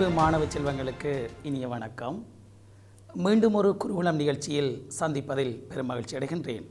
அன்பு மாணவ செல்வங்களுக்கு இனிய வணக்கம் மீண்டும் ஒரு குருகுலம் நிகழ்ச்சியில் சந்திப்பதில் பெரும் மகிழ்ச்சி அடைகின்றேன்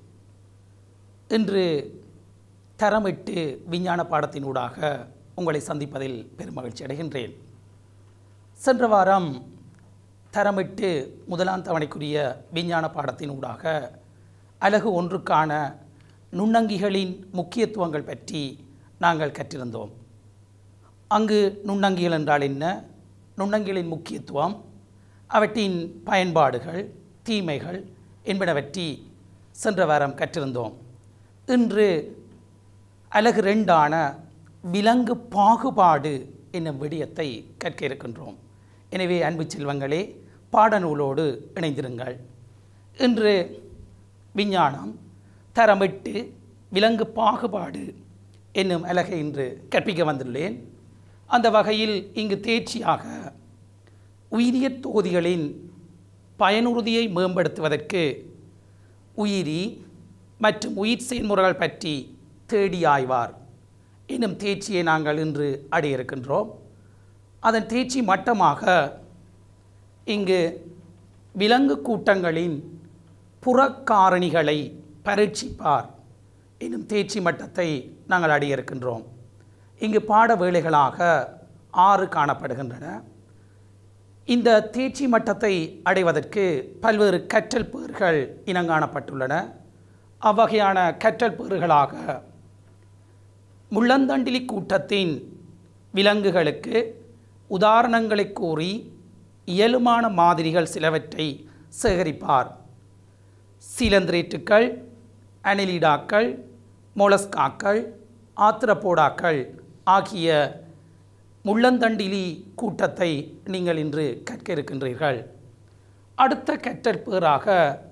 இன்று தரமிட்டு விஞ்ஞான பாடத்தினூடாக உங்களை சந்திப்பதில் பெரும் மகிழ்ச்சி அடைகின்றேன் சென்ற வாரம் தரமிட்டு முதலாம் தவணைக்குரிய விஞ்ஞான பாடத்தினூடாக அலகு ஒன்றுக்கான நுண்ணங்கிகளின் முக்கியத்துவங்கள் பற்றி நாங்கள் கற்றிருந்தோம் அங்கு நுண்ணங்கிகள் என்றால் என்ன நுண்ணங்கிகளின் முக்கியத்துவம் அவற்றின் பயன்பாடுகள் தீமைகள் என்பனவற்றி சென்ற வாரம் கற்றிருந்தோம் இன்று அலகு ரெண்டான விலங்கு பாகுபாடு என்னும் விடயத்தை கற்க இருக்கின்றோம் எனவே அன்பு செல்வங்களே பாடநூலோடு இணைந்திருங்கள் இன்று விஞ்ஞானம் தரமிட்டு விலங்கு பாகுபாடு என்னும் அலகை இன்று கற்பிக்க வந்துள்ளேன் அந்த வகையில் இங்கு தேர்ச்சியாக உயிரியற் தொகுதிகளின் பயனுறுதியை மேம்படுத்துவதற்கு உயிரி மற்றும் உயிர் செயல்முறைகள் பற்றி தேடி ஆய்வார் என்னும் தேர்ச்சியை நாங்கள் இன்று அடைய இருக்கின்றோம் அதன் தேர்ச்சி மட்டமாக இங்கு விலங்கு கூட்டங்களின் புறக்காரணிகளை பரீட்சிப்பார் என்னும் தேர்ச்சி மட்டத்தை நாங்கள் அடைய இருக்கின்றோம் இங்கு பாட வேளைகளாக ஆறு காணப்படுகின்றன இந்த தேர்ச்சி மட்டத்தை அடைவதற்கு பல்வேறு கற்றல் பேறுகள் இனங்காணப்பட்டுள்ளன அவ்வகையான கற்றல் பேறுகளாக முள்ளந்தண்டிலி கூட்டத்தின் விலங்குகளுக்கு உதாரணங்களை கூறி இயலுமான மாதிரிகள் சிலவற்றை சேகரிப்பார் சீலந்திரேட்டுக்கள் அனிலிடாக்கள் மொலஸ்காக்கள் ஆத்திரப்போடாக்கள் ஆகிய முள்ளந்தண்டிலி கூட்டத்தை நீங்கள் இன்று கற்க இருக்கின்றீர்கள் அடுத்த கற்றல் பேராக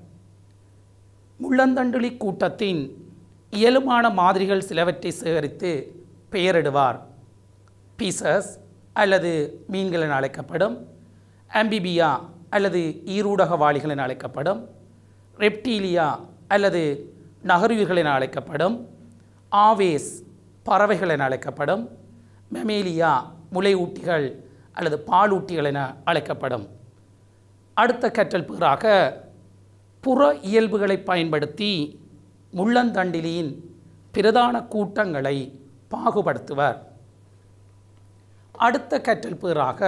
முள்ளந்தண்டிலி கூட்டத்தின் இயலுமான மாதிரிகள் சிலவற்றை சேகரித்து பெயரிடுவார் பீசஸ் அல்லது மீன்கள் என அழைக்கப்படும் ஆம்பிபியா அல்லது ஈரூடகவாளிகள் என அழைக்கப்படும் ரெப்டீலியா அல்லது நகர்வீர்கள் என அழைக்கப்படும் ஆவேஸ் பறவைகள் என அழைக்கப்படும் மெமேலியா முளையூட்டிகள் அல்லது பாலூட்டிகள் என அழைக்கப்படும் அடுத்த கற்றல் பேராக புற இயல்புகளை பயன்படுத்தி முள்ளந்தண்டிலியின் பிரதான கூட்டங்களை பாகுபடுத்துவர் அடுத்த கற்றல் பேராக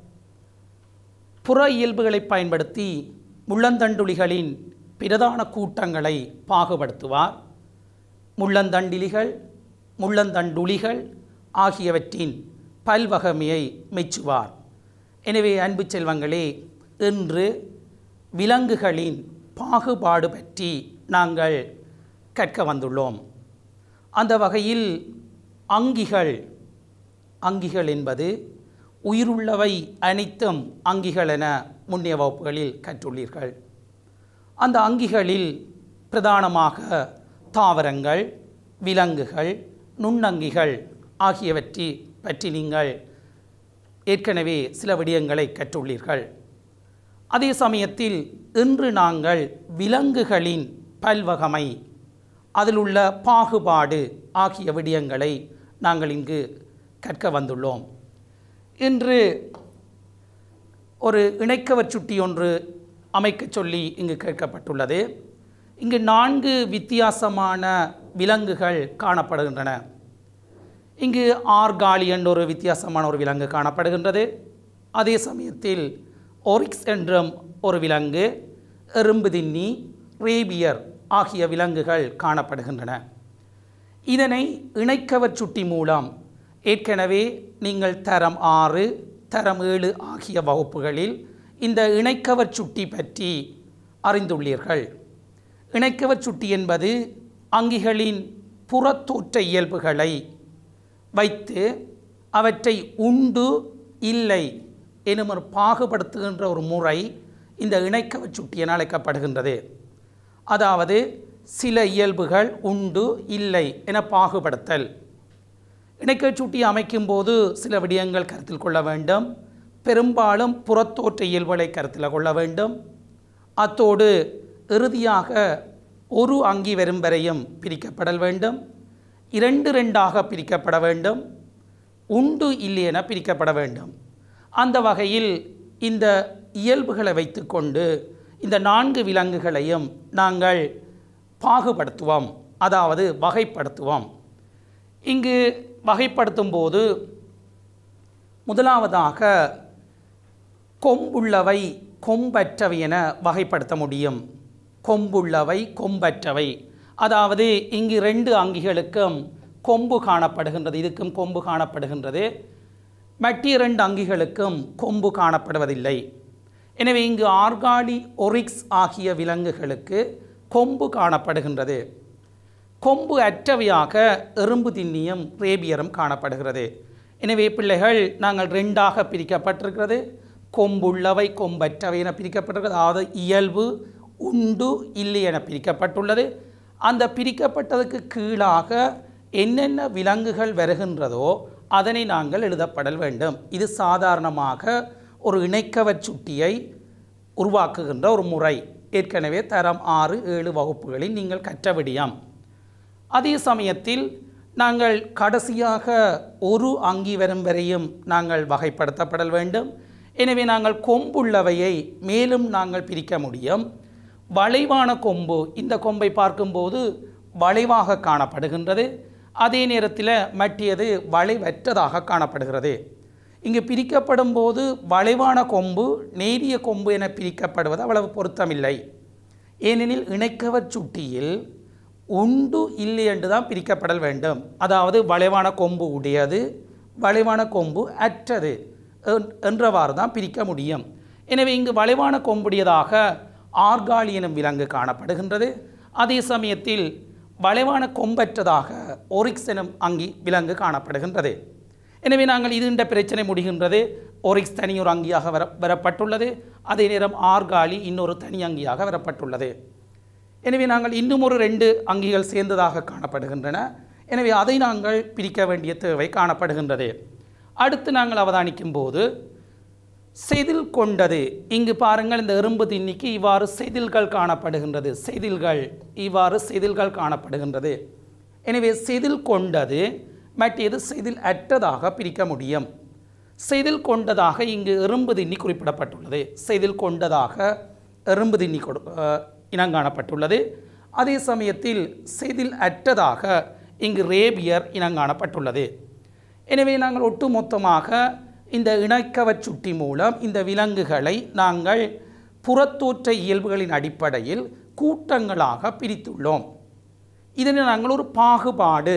புற இயல்புகளை பயன்படுத்தி முள்ளந்தண்டுளிகளின் பிரதான கூட்டங்களை பாகுபடுத்துவார் முள்ளந்தண்டிலிகள் முள்ளந்தண்டுளிகள் ஆகியவற்றின் பல்வகமையை மெச்சுவார் எனவே அன்பு செல்வங்களே இன்று விலங்குகளின் பாகுபாடு பற்றி நாங்கள் கற்க வந்துள்ளோம் அந்த வகையில் அங்கிகள் அங்கிகள் என்பது உயிருள்ளவை அனைத்தும் அங்கிகள் என முன்னைய வகுப்புகளில் கற்றுள்ளீர்கள் அந்த அங்கிகளில் பிரதானமாக தாவரங்கள் விலங்குகள் நுண்ணங்கிகள் ஆகியவற்றி பற்றி நீங்கள் ஏற்கனவே சில விடயங்களை கற்றுள்ளீர்கள் அதே சமயத்தில் இன்று நாங்கள் விலங்குகளின் பல்வகமை அதில் உள்ள பாகுபாடு ஆகிய விடயங்களை நாங்கள் இங்கு கற்க வந்துள்ளோம் இன்று ஒரு இணைக்கவர் சுட்டி ஒன்று அமைக்கச் சொல்லி இங்கு கேட்கப்பட்டுள்ளது இங்கு நான்கு வித்தியாசமான விலங்குகள் காணப்படுகின்றன இங்கு ஆர்காலி என்ற ஒரு வித்தியாசமான ஒரு விலங்கு காணப்படுகின்றது அதே சமயத்தில் ஒரிக்ஸ் என்றும் ஒரு விலங்கு எறும்பு தின்னி ரேபியர் ஆகிய விலங்குகள் காணப்படுகின்றன இதனை இணைக்கவர் சுட்டி மூலம் ஏற்கனவே நீங்கள் தரம் ஆறு தரம் ஏழு ஆகிய வகுப்புகளில் இந்த இணைக்கவர் சுட்டி பற்றி அறிந்துள்ளீர்கள் இணைக்கவர் சுட்டி என்பது அங்கிகளின் புறத்தோற்ற இயல்புகளை வைத்து அவற்றை உண்டு இல்லை எனும் ஒரு பாகுபடுத்துகின்ற ஒரு முறை இந்த இணைக்கவர் சுட்டி என அழைக்கப்படுகின்றது அதாவது சில இயல்புகள் உண்டு இல்லை என பாகுபடுத்தல் இணைக்கச் சுட்டி அமைக்கும்போது சில விடயங்கள் கருத்தில் கொள்ள வேண்டும் பெரும்பாலும் புறத்தோற்ற இயல்புகளை கருத்தில் கொள்ள வேண்டும் அத்தோடு இறுதியாக ஒரு அங்கி வரும் வரையும் பிரிக்கப்படல் வேண்டும் இரண்டு ரெண்டாக பிரிக்கப்பட வேண்டும் உண்டு இல்லை என பிரிக்கப்பட வேண்டும் அந்த வகையில் இந்த இயல்புகளை வைத்துக்கொண்டு இந்த நான்கு விலங்குகளையும் நாங்கள் பாகுபடுத்துவோம் அதாவது வகைப்படுத்துவோம் இங்கு வகைப்படுத்தும் போது முதலாவதாக கொம்புள்ளவை கொம்பற்றவை என வகைப்படுத்த முடியும் கொம்புள்ளவை கொம்பற்றவை அதாவது இங்கு ரெண்டு அங்கிகளுக்கும் கொம்பு காணப்படுகின்றது இதுக்கும் கொம்பு காணப்படுகின்றது மற்ற இரண்டு அங்கிகளுக்கும் கொம்பு காணப்படுவதில்லை எனவே இங்கு ஆர்காலி ஒரிக்ஸ் ஆகிய விலங்குகளுக்கு கொம்பு காணப்படுகின்றது கொம்பு அற்றவையாக எறும்பு திண்ணியம் ரேபியரும் காணப்படுகிறது எனவே பிள்ளைகள் நாங்கள் ரெண்டாக பிரிக்கப்பட்டிருக்கிறது கொம்புள்ளவை கொம்பற்றவை என பிரிக்கப்பட்டிருக்கிறது அதாவது இயல்பு உண்டு இல்லை என பிரிக்கப்பட்டுள்ளது அந்த பிரிக்கப்பட்டதுக்கு கீழாக என்னென்ன விலங்குகள் வருகின்றதோ அதனை நாங்கள் எழுதப்படல் வேண்டும் இது சாதாரணமாக ஒரு இணைக்கவச் சுட்டியை உருவாக்குகின்ற ஒரு முறை ஏற்கனவே தரம் ஆறு ஏழு வகுப்புகளில் நீங்கள் கற்ற விடியம் அதே சமயத்தில் நாங்கள் கடைசியாக ஒரு அங்கி வரும் வரையும் நாங்கள் வகைப்படுத்தப்படல் வேண்டும் எனவே நாங்கள் கொம்புள்ளவையை மேலும் நாங்கள் பிரிக்க முடியும் வளைவான கொம்பு இந்த கொம்பை பார்க்கும்போது வளைவாக காணப்படுகின்றது அதே நேரத்தில் மற்றியது வளைவற்றதாக காணப்படுகிறது இங்கு பிரிக்கப்படும் போது வளைவான கொம்பு நேரிய கொம்பு என பிரிக்கப்படுவது அவ்வளவு பொருத்தமில்லை ஏனெனில் இணைக்கவர் சுட்டியில் உண்டு இல்லை என்று தான் பிரிக்கப்படல் வேண்டும் அதாவது வளைவான கொம்பு உடையது வளைவான கொம்பு அற்றது என்- என்றவாறு தான் பிரிக்க முடியும் எனவே இங்கு வளைவான கொம்புடையதாக ஆர்காலி எனும் விலங்கு காணப்படுகின்றது அதே சமயத்தில் வளைவான கொம்பற்றதாக ஒரிக்ஸ் எனும் அங்கி விலங்கு காணப்படுகின்றது எனவே நாங்கள் இது இந்த பிரச்சனை முடிகின்றது ஒரிக்ஸ் தனியொரு அங்கியாக வர வரப்பட்டுள்ளது அதே நேரம் ஆர்காலி இன்னொரு தனி அங்கியாக வரப்பட்டுள்ளது எனவே நாங்கள் இன்னும் ஒரு ரெண்டு அங்கிகள் சேர்ந்ததாக காணப்படுகின்றன எனவே அதை நாங்கள் பிரிக்க வேண்டிய தேவை காணப்படுகின்றது அடுத்து நாங்கள் அவதானிக்கும் போது செதில் கொண்டது இங்கு பாருங்கள் இந்த எறும்பு திண்ணிக்கு இவ்வாறு செதில்கள் காணப்படுகின்றது செதில்கள் இவ்வாறு செதில்கள் காணப்படுகின்றது எனவே செதில் கொண்டது மற்றது செதில் அற்றதாக பிரிக்க முடியும் செதில் கொண்டதாக இங்கு எறும்பு திண்ணி குறிப்பிடப்பட்டுள்ளது செதில் கொண்டதாக எறும்பு திண்ணி கொடு அஹ், இனங்காணப்பட்டுள்ளது அதே சமயத்தில் செதில் அற்றதாக இங்கு ரேபியர் இனங்காணப்பட்டுள்ளது எனவே நாங்கள் ஒட்டுமொத்தமாக இந்த இணக்கவச் சுட்டி மூலம் இந்த விலங்குகளை நாங்கள் புறத்தோற்ற இயல்புகளின் அடிப்படையில் கூட்டங்களாக பிரித்துள்ளோம் இதனை நாங்கள் ஒரு பாகுபாடு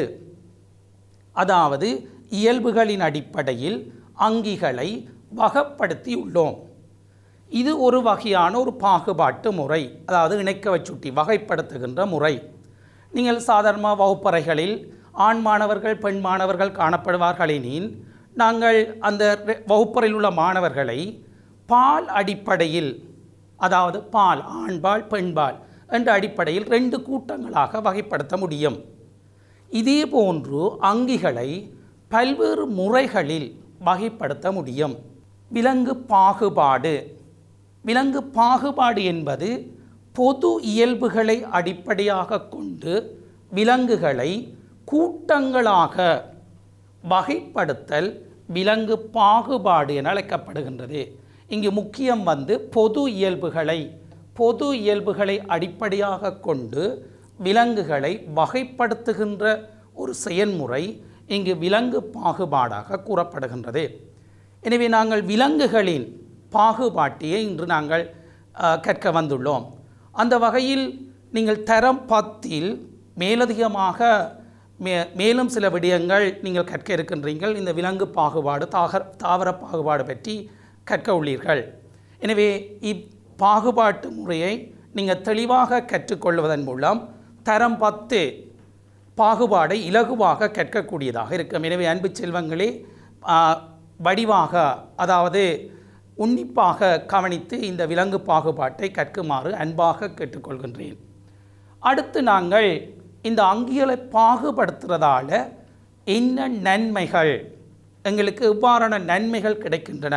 அதாவது இயல்புகளின் அடிப்படையில் அங்கிகளை வகப்படுத்தி உள்ளோம் இது ஒரு வகையான ஒரு பாகுபாட்டு முறை அதாவது இணைக்கவச் சுட்டி வகைப்படுத்துகின்ற முறை நீங்கள் சாதாரண வகுப்பறைகளில் ஆண் மாணவர்கள் பெண் மாணவர்கள் காணப்படுவார்களெனில் நாங்கள் அந்த ரெ- வகுப்பறையில் உள்ள மாணவர்களை பால் அடிப்படையில் அதாவது பால் ஆண்பால் பெண்பால் என்ற அடிப்படையில் ரெண்டு கூட்டங்களாக வகைப்படுத்த முடியும் இதே போன்று அங்கிகளை பல்வேறு முறைகளில் வகைப்படுத்த முடியும் விலங்கு பாகுபாடு விலங்கு பாகுபாடு என்பது பொது இயல்புகளை அடிப்படையாக கொண்டு விலங்குகளை கூட்டங்களாக வகைப்படுத்தல் விலங்கு பாகுபாடு என அழைக்கப்படுகின்றது இங்கு முக்கியம் வந்து பொது இயல்புகளை பொது இயல்புகளை அடிப்படையாக கொண்டு விலங்குகளை வகைப்படுத்துகின்ற ஒரு செயல்முறை இங்கு விலங்கு பாகுபாடாக கூறப்படுகின்றது எனவே நாங்கள் விலங்குகளின் பாகுபாட்டையே இன்று நாங்கள் அஹ், கற்க வந்துள்ளோம் அந்த வகையில் நீங்கள் தரம் பத்தில் மேலதிகமாக மே மேலும் சில விடயங்கள் நீங்கள் கற்க இருக்கின்றீர்கள் இந்த விலங்கு பாகுபாடு தாகர தாவர பாகுபாடு பற்றி கற்க உள்ளீர்கள் எனவே இப்பாகுபாட்டு முறையை நீங்கள் தெளிவாக கற்றுக்கொள்வதன் மூலம் தரம் பத்து பாகுபாடை இலகுவாக கற்கக்கூடியதாக இருக்கும் எனவே அன்பு செல்வங்களே ஆ, வடிவாக அதாவது உன்னிப்பாக கவனித்து இந்த விலங்கு பாகுபாட்டை கற்குமாறு அன்பாக கேட்டுக்கொள்கின்றேன் அடுத்து நாங்கள் இந்த அங்கிகளை பாகுபடுத்துறதால என்ன நன்மைகள் எங்களுக்கு எவ்வாறான நன்மைகள் கிடைக்கின்றன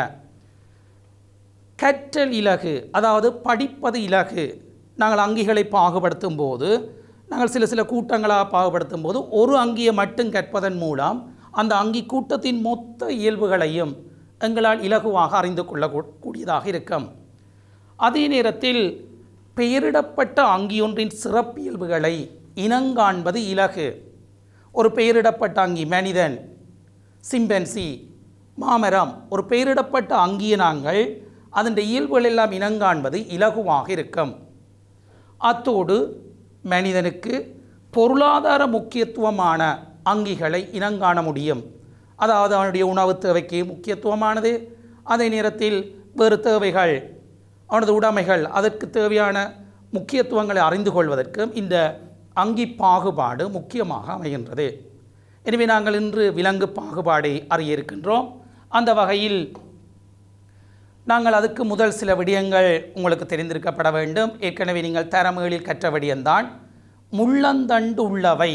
கற்றல் இலகு அதாவது படிப்பது இலகு நாங்கள் அங்கிகளை பாகுபடுத்தும் போது நாங்கள் சில சில கூட்டங்களாக பாகுபடுத்தும் போது ஒரு அங்கியை மட்டும் கற்பதன் மூலம் அந்த அங்கி கூட்டத்தின் மொத்த இயல்புகளையும் எங்களால் இலகுவாக அறிந்து கொள்ளக்கூடியதாக இருக்கும் அதே நேரத்தில் பெயரிடப்பட்ட அங்கியொன்றின் சிறப்பியல்புகளை இனங்காண்பது இலகு ஒரு பெயரிடப்பட்ட அங்கி மனிதன் சிம்பன்சி மாமரம் ஒரு பெயரிடப்பட்ட அங்கிய நாங்கள் அதன் இயல்புகள் எல்லாம் இனங்காண்பது இலகுவாக இருக்கும் அத்தோடு மனிதனுக்கு பொருளாதார முக்கியத்துவமான அங்கிகளை இனங்காண முடியும் அதாவது அவனுடைய உணவு தேவைக்கு முக்கியத்துவமானது அதே நேரத்தில் வேறு தேவைகள் அவனது உடைமைகள் அதற்கு தேவையான முக்கியத்துவங்களை அறிந்து கொள்வதற்கும் இந்த அங்கி பாகுபாடு முக்கியமாக அமைகின்றது எனவே நாங்கள் இன்று விலங்கு பாகுபாடை அறிய இருக்கின்றோம் அந்த வகையில் நாங்கள் அதுக்கு முதல் சில விடயங்கள் உங்களுக்கு தெரிந்திருக்கப்பட வேண்டும் ஏற்கனவே நீங்கள் தரமேளில் கற்ற விடயம்தான் முள்ளந்தண்டு உள்ளவை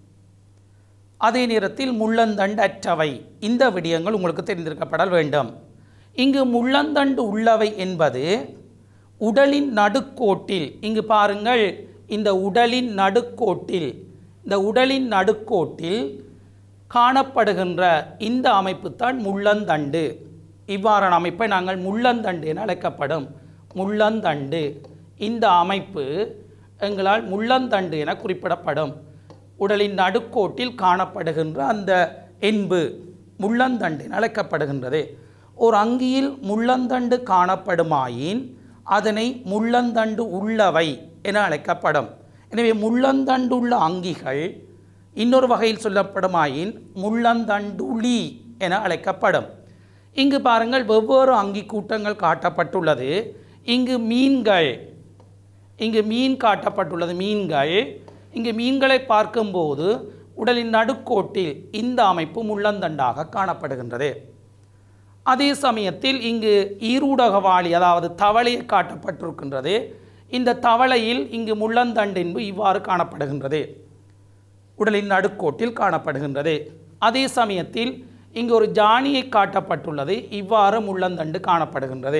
அதே நேரத்தில் முள்ளந்தண்டு அற்றவை இந்த விடயங்கள் உங்களுக்கு தெரிந்திருக்கப்பட வேண்டும் இங்கு முள்ளந்தண்டு உள்ளவை என்பது உடலின் நடுக்கோட்டில் இங்கு பாருங்கள் இந்த உடலின் நடுக்கோட்டில் இந்த உடலின் நடுக்கோட்டில் காணப்படுகின்ற இந்த அமைப்பு தான் முள்ளந்தண்டு இவ்வாறான அமைப்பை நாங்கள் முள்ளந்தண்டு என அழைக்கப்படும் முள்ளந்தண்டு இந்த அமைப்பு எங்களால் முள்ளந்தண்டு என குறிப்பிடப்படும் உடலின் நடுக்கோட்டில் காணப்படுகின்ற அந்த என்பு முள்ளந்தண்டு என அழைக்கப்படுகின்றது ஒரு அங்கியில் முள்ளந்தண்டு காணப்படுமாயின் அதனை முள்ளந்தண்டு உள்ளவை என அழைக்கப்படும் எனவே முள்ளந்தண்டுள்ள அங்கிகள் இன்னொரு வகையில் சொல்லப்படுமாயின் முள்ளந்தண்டுளி என அழைக்கப்படும் இங்கு பாருங்கள் வெவ்வேறு அங்கி கூட்டங்கள் காட்டப்பட்டுள்ளது இங்கு மீன்கள் இங்கு மீன் காட்டப்பட்டுள்ளது மீன்கள் இங்கு மீன்களை பார்க்கும்போது உடலின் நடுக்கோட்டில் இந்த அமைப்பு முள்ளந்தண்டாக காணப்படுகின்றது அதே சமயத்தில் இங்கு ஈரூடகவாளி அதாவது தவளை காட்டப்பட்டிருக்கின்றது இந்த தவளையில் இங்கு முள்ளந்தண்டு என்பது இவ்வாறு காணப்படுகின்றது உடலின் நடுக்கோட்டில் காணப்படுகின்றது அதே சமயத்தில் இங்கு ஒரு ஜானியை காட்டப்பட்டுள்ளது இவ்வாறு முள்ளந்தண்டு காணப்படுகின்றது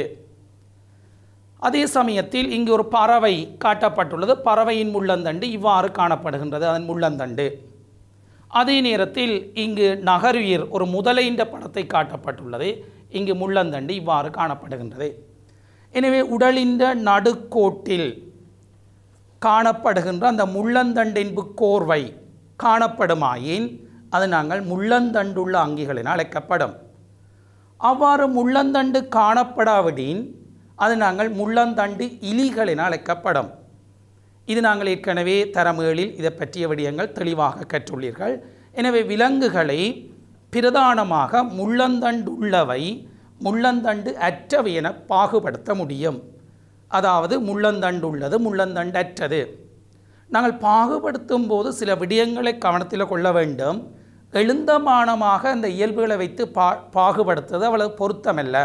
அதே சமயத்தில் இங்கு ஒரு பறவை காட்டப்பட்டுள்ளது பறவையின் முள்ளந்தண்டு இவ்வாறு காணப்படுகின்றது அதன் முள்ளந்தண்டு அதே நேரத்தில் இங்கு நகர்வீர் ஒரு முதலைன்ற படத்தை காட்டப்பட்டுள்ளது இங்கு முள்ளந்தண்டு இவ்வாறு காணப்படுகின்றது எனவே உடலின் நடுக்கோட்டில் காணப்படுகின்ற அந்த முள்ளந்தண்டின்பு கோர்வை காணப்படுமாயின் அது நாங்கள் முள்ளந்தண்டுள்ள அங்கிகள் என அழைக்கப்படும் அவ்வாறு முள்ளந்தண்டு காணப்படாவிடின் அது நாங்கள் முள்ளந்தண்டு இலிகள் என அழைக்கப்படும் இது நாங்கள் ஏற்கனவே தரமேளில் இதை பற்றிய விடயங்கள் தெளிவாக கற்றுள்ளீர்கள் எனவே விலங்குகளை பிரதானமாக முள்ளந்தண்டு உள்ளவை முள்ளந்தண்டு அற்றவை என பாகுபடுத்த முடியும் அதாவது முள்ளந்தண்டு உள்ளது முள்ளந்தண்டு அற்றது நாங்கள் பாகுபடுத்தும் போது சில விடயங்களை கவனத்தில் கொள்ள வேண்டும் எழுந்தமானமாக அந்த இயல்புகளை வைத்து பா பாகுபடுத்துவது அவ்வளவு பொருத்தமல்ல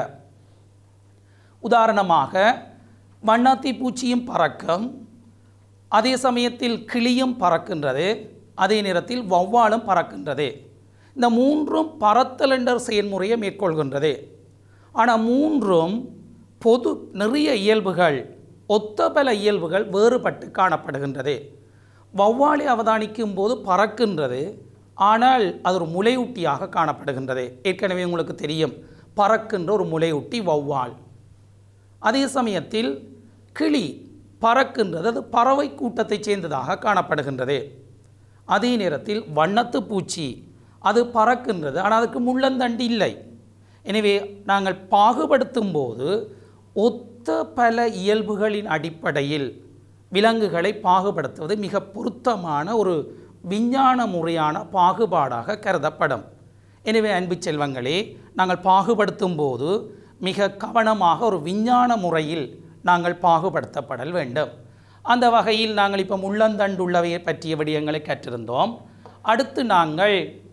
உதாரணமாக வண்ணாத்தி பூச்சியும் பறக்கும் அதே சமயத்தில் கிளியும் பறக்கின்றது அதே நேரத்தில் வௌவாலும் பறக்கின்றது இந்த மூன்றும் பறத்தல் என்ற செயல்முறையை மேற்கொள்கின்றது ஆனால் மூன்றும் பொது நிறைய இயல்புகள் ஒத்த பல இயல்புகள் வேறுபட்டு காணப்படுகின்றது வௌவாலை அவதானிக்கும் போது பறக்கின்றது ஆனால் அது ஒரு முளையூட்டியாக காணப்படுகின்றது ஏற்கனவே உங்களுக்கு தெரியும் பறக்கின்ற ஒரு முளையூட்டி வௌவால் அதே சமயத்தில் கிளி பறக்கின்றது அது பறவை கூட்டத்தைச் சேர்ந்ததாக காணப்படுகின்றது அதே நேரத்தில் வண்ணத்து பூச்சி அது பறக்கின்றது ஆனால் அதுக்கு முள்ளந்தண்டு இல்லை எனவே நாங்கள் பாகுபடுத்தும் போது ஒத்த பல இயல்புகளின் அடிப்படையில் விலங்குகளை பாகுபடுத்துவது மிக பொருத்தமான ஒரு விஞ்ஞான முறையான பாகுபாடாக கருதப்படும் எனவே அன்பு செல்வங்களே நாங்கள் பாகுபடுத்தும் போது மிக கவனமாக ஒரு விஞ்ஞான முறையில் நாங்கள் பாகுபடுத்தப்படல் வேண்டும் அந்த வகையில் நாங்கள் இப்போ முள்ளந்தண்டுள்ளவையை பற்றிய விடயங்களை கற்றிருந்தோம் அடுத்து நாங்கள்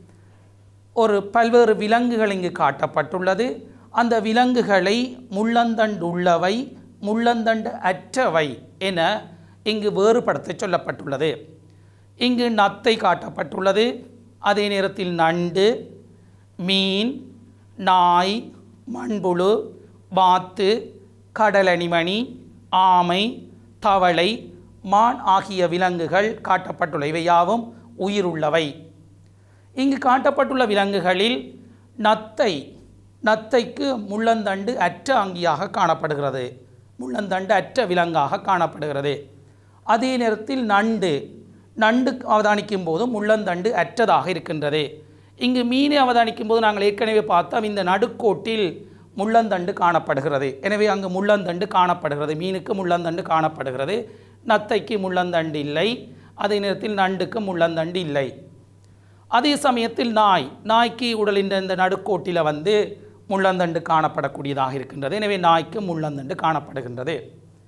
ஒரு பல்வேறு விலங்குகள் இங்கு காட்டப்பட்டுள்ளது அந்த விலங்குகளை முள்ளந்தண்டுள்ளவை முள்ளந்தண்டு அற்றவை என இங்கு வேறுபடுத்த சொல்லப்பட்டுள்ளது இங்கு நத்தை காட்டப்பட்டுள்ளது அதே நேரத்தில் நண்டு மீன் நாய் மண்புழு வாத்து கடலணிமணி ஆமை தவளை மான் ஆகிய விலங்குகள் காட்டப்பட்டுள்ள இவை யாவும் உயிருள்ளவை இங்கு காட்டப்பட்டுள்ள விலங்குகளில் நத்தை நத்தைக்கு முள்ளந்தண்டு அற்ற அங்கியாக காணப்படுகிறது முள்ளந்தண்டு அற்ற விலங்காக காணப்படுகிறது அதே நேரத்தில் நண்டு நண்டு அவதானிக்கும் போது முள்ளந்தண்டு அற்றதாக இருக்கின்றது இங்கு மீனை அவதானிக்கும் போது நாங்கள் ஏற்கனவே பார்த்தோம் இந்த நடுக்கோட்டில் முள்ளந்தண்டு காணப்படுகிறது எனவே அங்கு முள்ளந்தண்டு காணப்படுகிறது மீனுக்கு முள்ளந்தண்டு காணப்படுகிறது நத்தைக்கு முள்ளந்தண்டு இல்லை அதே நேரத்தில் நண்டுக்கு முள்ளந்தண்டு இல்லை அதே சமயத்தில் நாய் நாய்க்கு உடலின் இந்த நடுக்கோட்டில் வந்து முள்ளந்தண்டு காணப்படக்கூடியதாக இருக்கின்றது எனவே நாய்க்கு முள்ளந்தண்டு காணப்படுகின்றது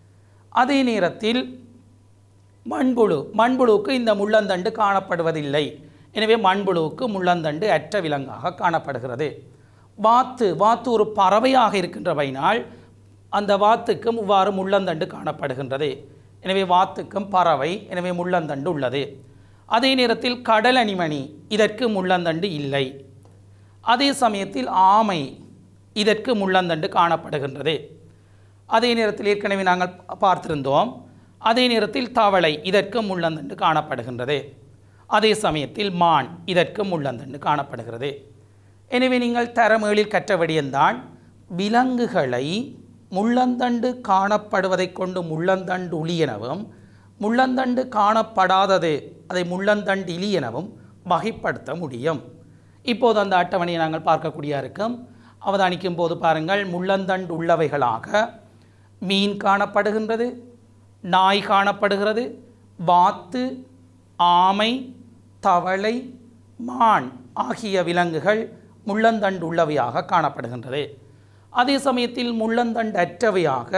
அதே நேரத்தில் மண்புழு மண்புழுவுக்கு இந்த முள்ளந்தண்டு காணப்படுவதில்லை எனவே மண்புழுவுக்கு முள்ளந்தண்டு அற்ற விலங்காக காணப்படுகிறது வாத்து வாத்து ஒரு பறவையாக இருக்கின்றவையினால் அந்த வாத்துக்கும் இவ்வாறு முள்ளந்தண்டு காணப்படுகின்றது எனவே வாத்துக்கும் பறவை எனவே முள்ளந்தண்டு உள்ளது அதே நேரத்தில் கடல் அணிமணி இதற்கு முள்ளந்தண்டு இல்லை அதே சமயத்தில் ஆமை இதற்கு முள்ளந்தண்டு காணப்படுகின்றது அதே நேரத்தில் ஏற்கனவே நாங்கள் பார்த்திருந்தோம் அதே நேரத்தில் தவளை இதற்கு முள்ளந்தண்டு காணப்படுகின்றது அதே சமயத்தில் மான் இதற்கு முள்ளந்தண்டு காணப்படுகிறது எனவே நீங்கள் தரமேளில் கற்ற விடயம்தான் விலங்குகளை முள்ளந்தண்டு காணப்படுவதைக் கொண்டு முள்ளந்தண்டு உளி எனவும் முள்ளந்தண்டு காணப்படாதது அதை முள்ளந்தண்டு இலி எனவும் வகைப்படுத்த முடியும் இப்போது அந்த அட்டவணையை நாங்கள் பார்க்கக்கூடிய இருக்கும் அவதானிக்கும் போது பாருங்கள் முள்ளந்தண்டு உள்ளவைகளாக மீன் காணப்படுகின்றது நாய் காணப்படுகிறது வாத்து ஆமை தவளை மான் ஆகிய விலங்குகள் முள்ளந்தண்டு உள்ளவையாக காணப்படுகின்றது அதே சமயத்தில் முள்ளந்தண்டு அற்றவையாக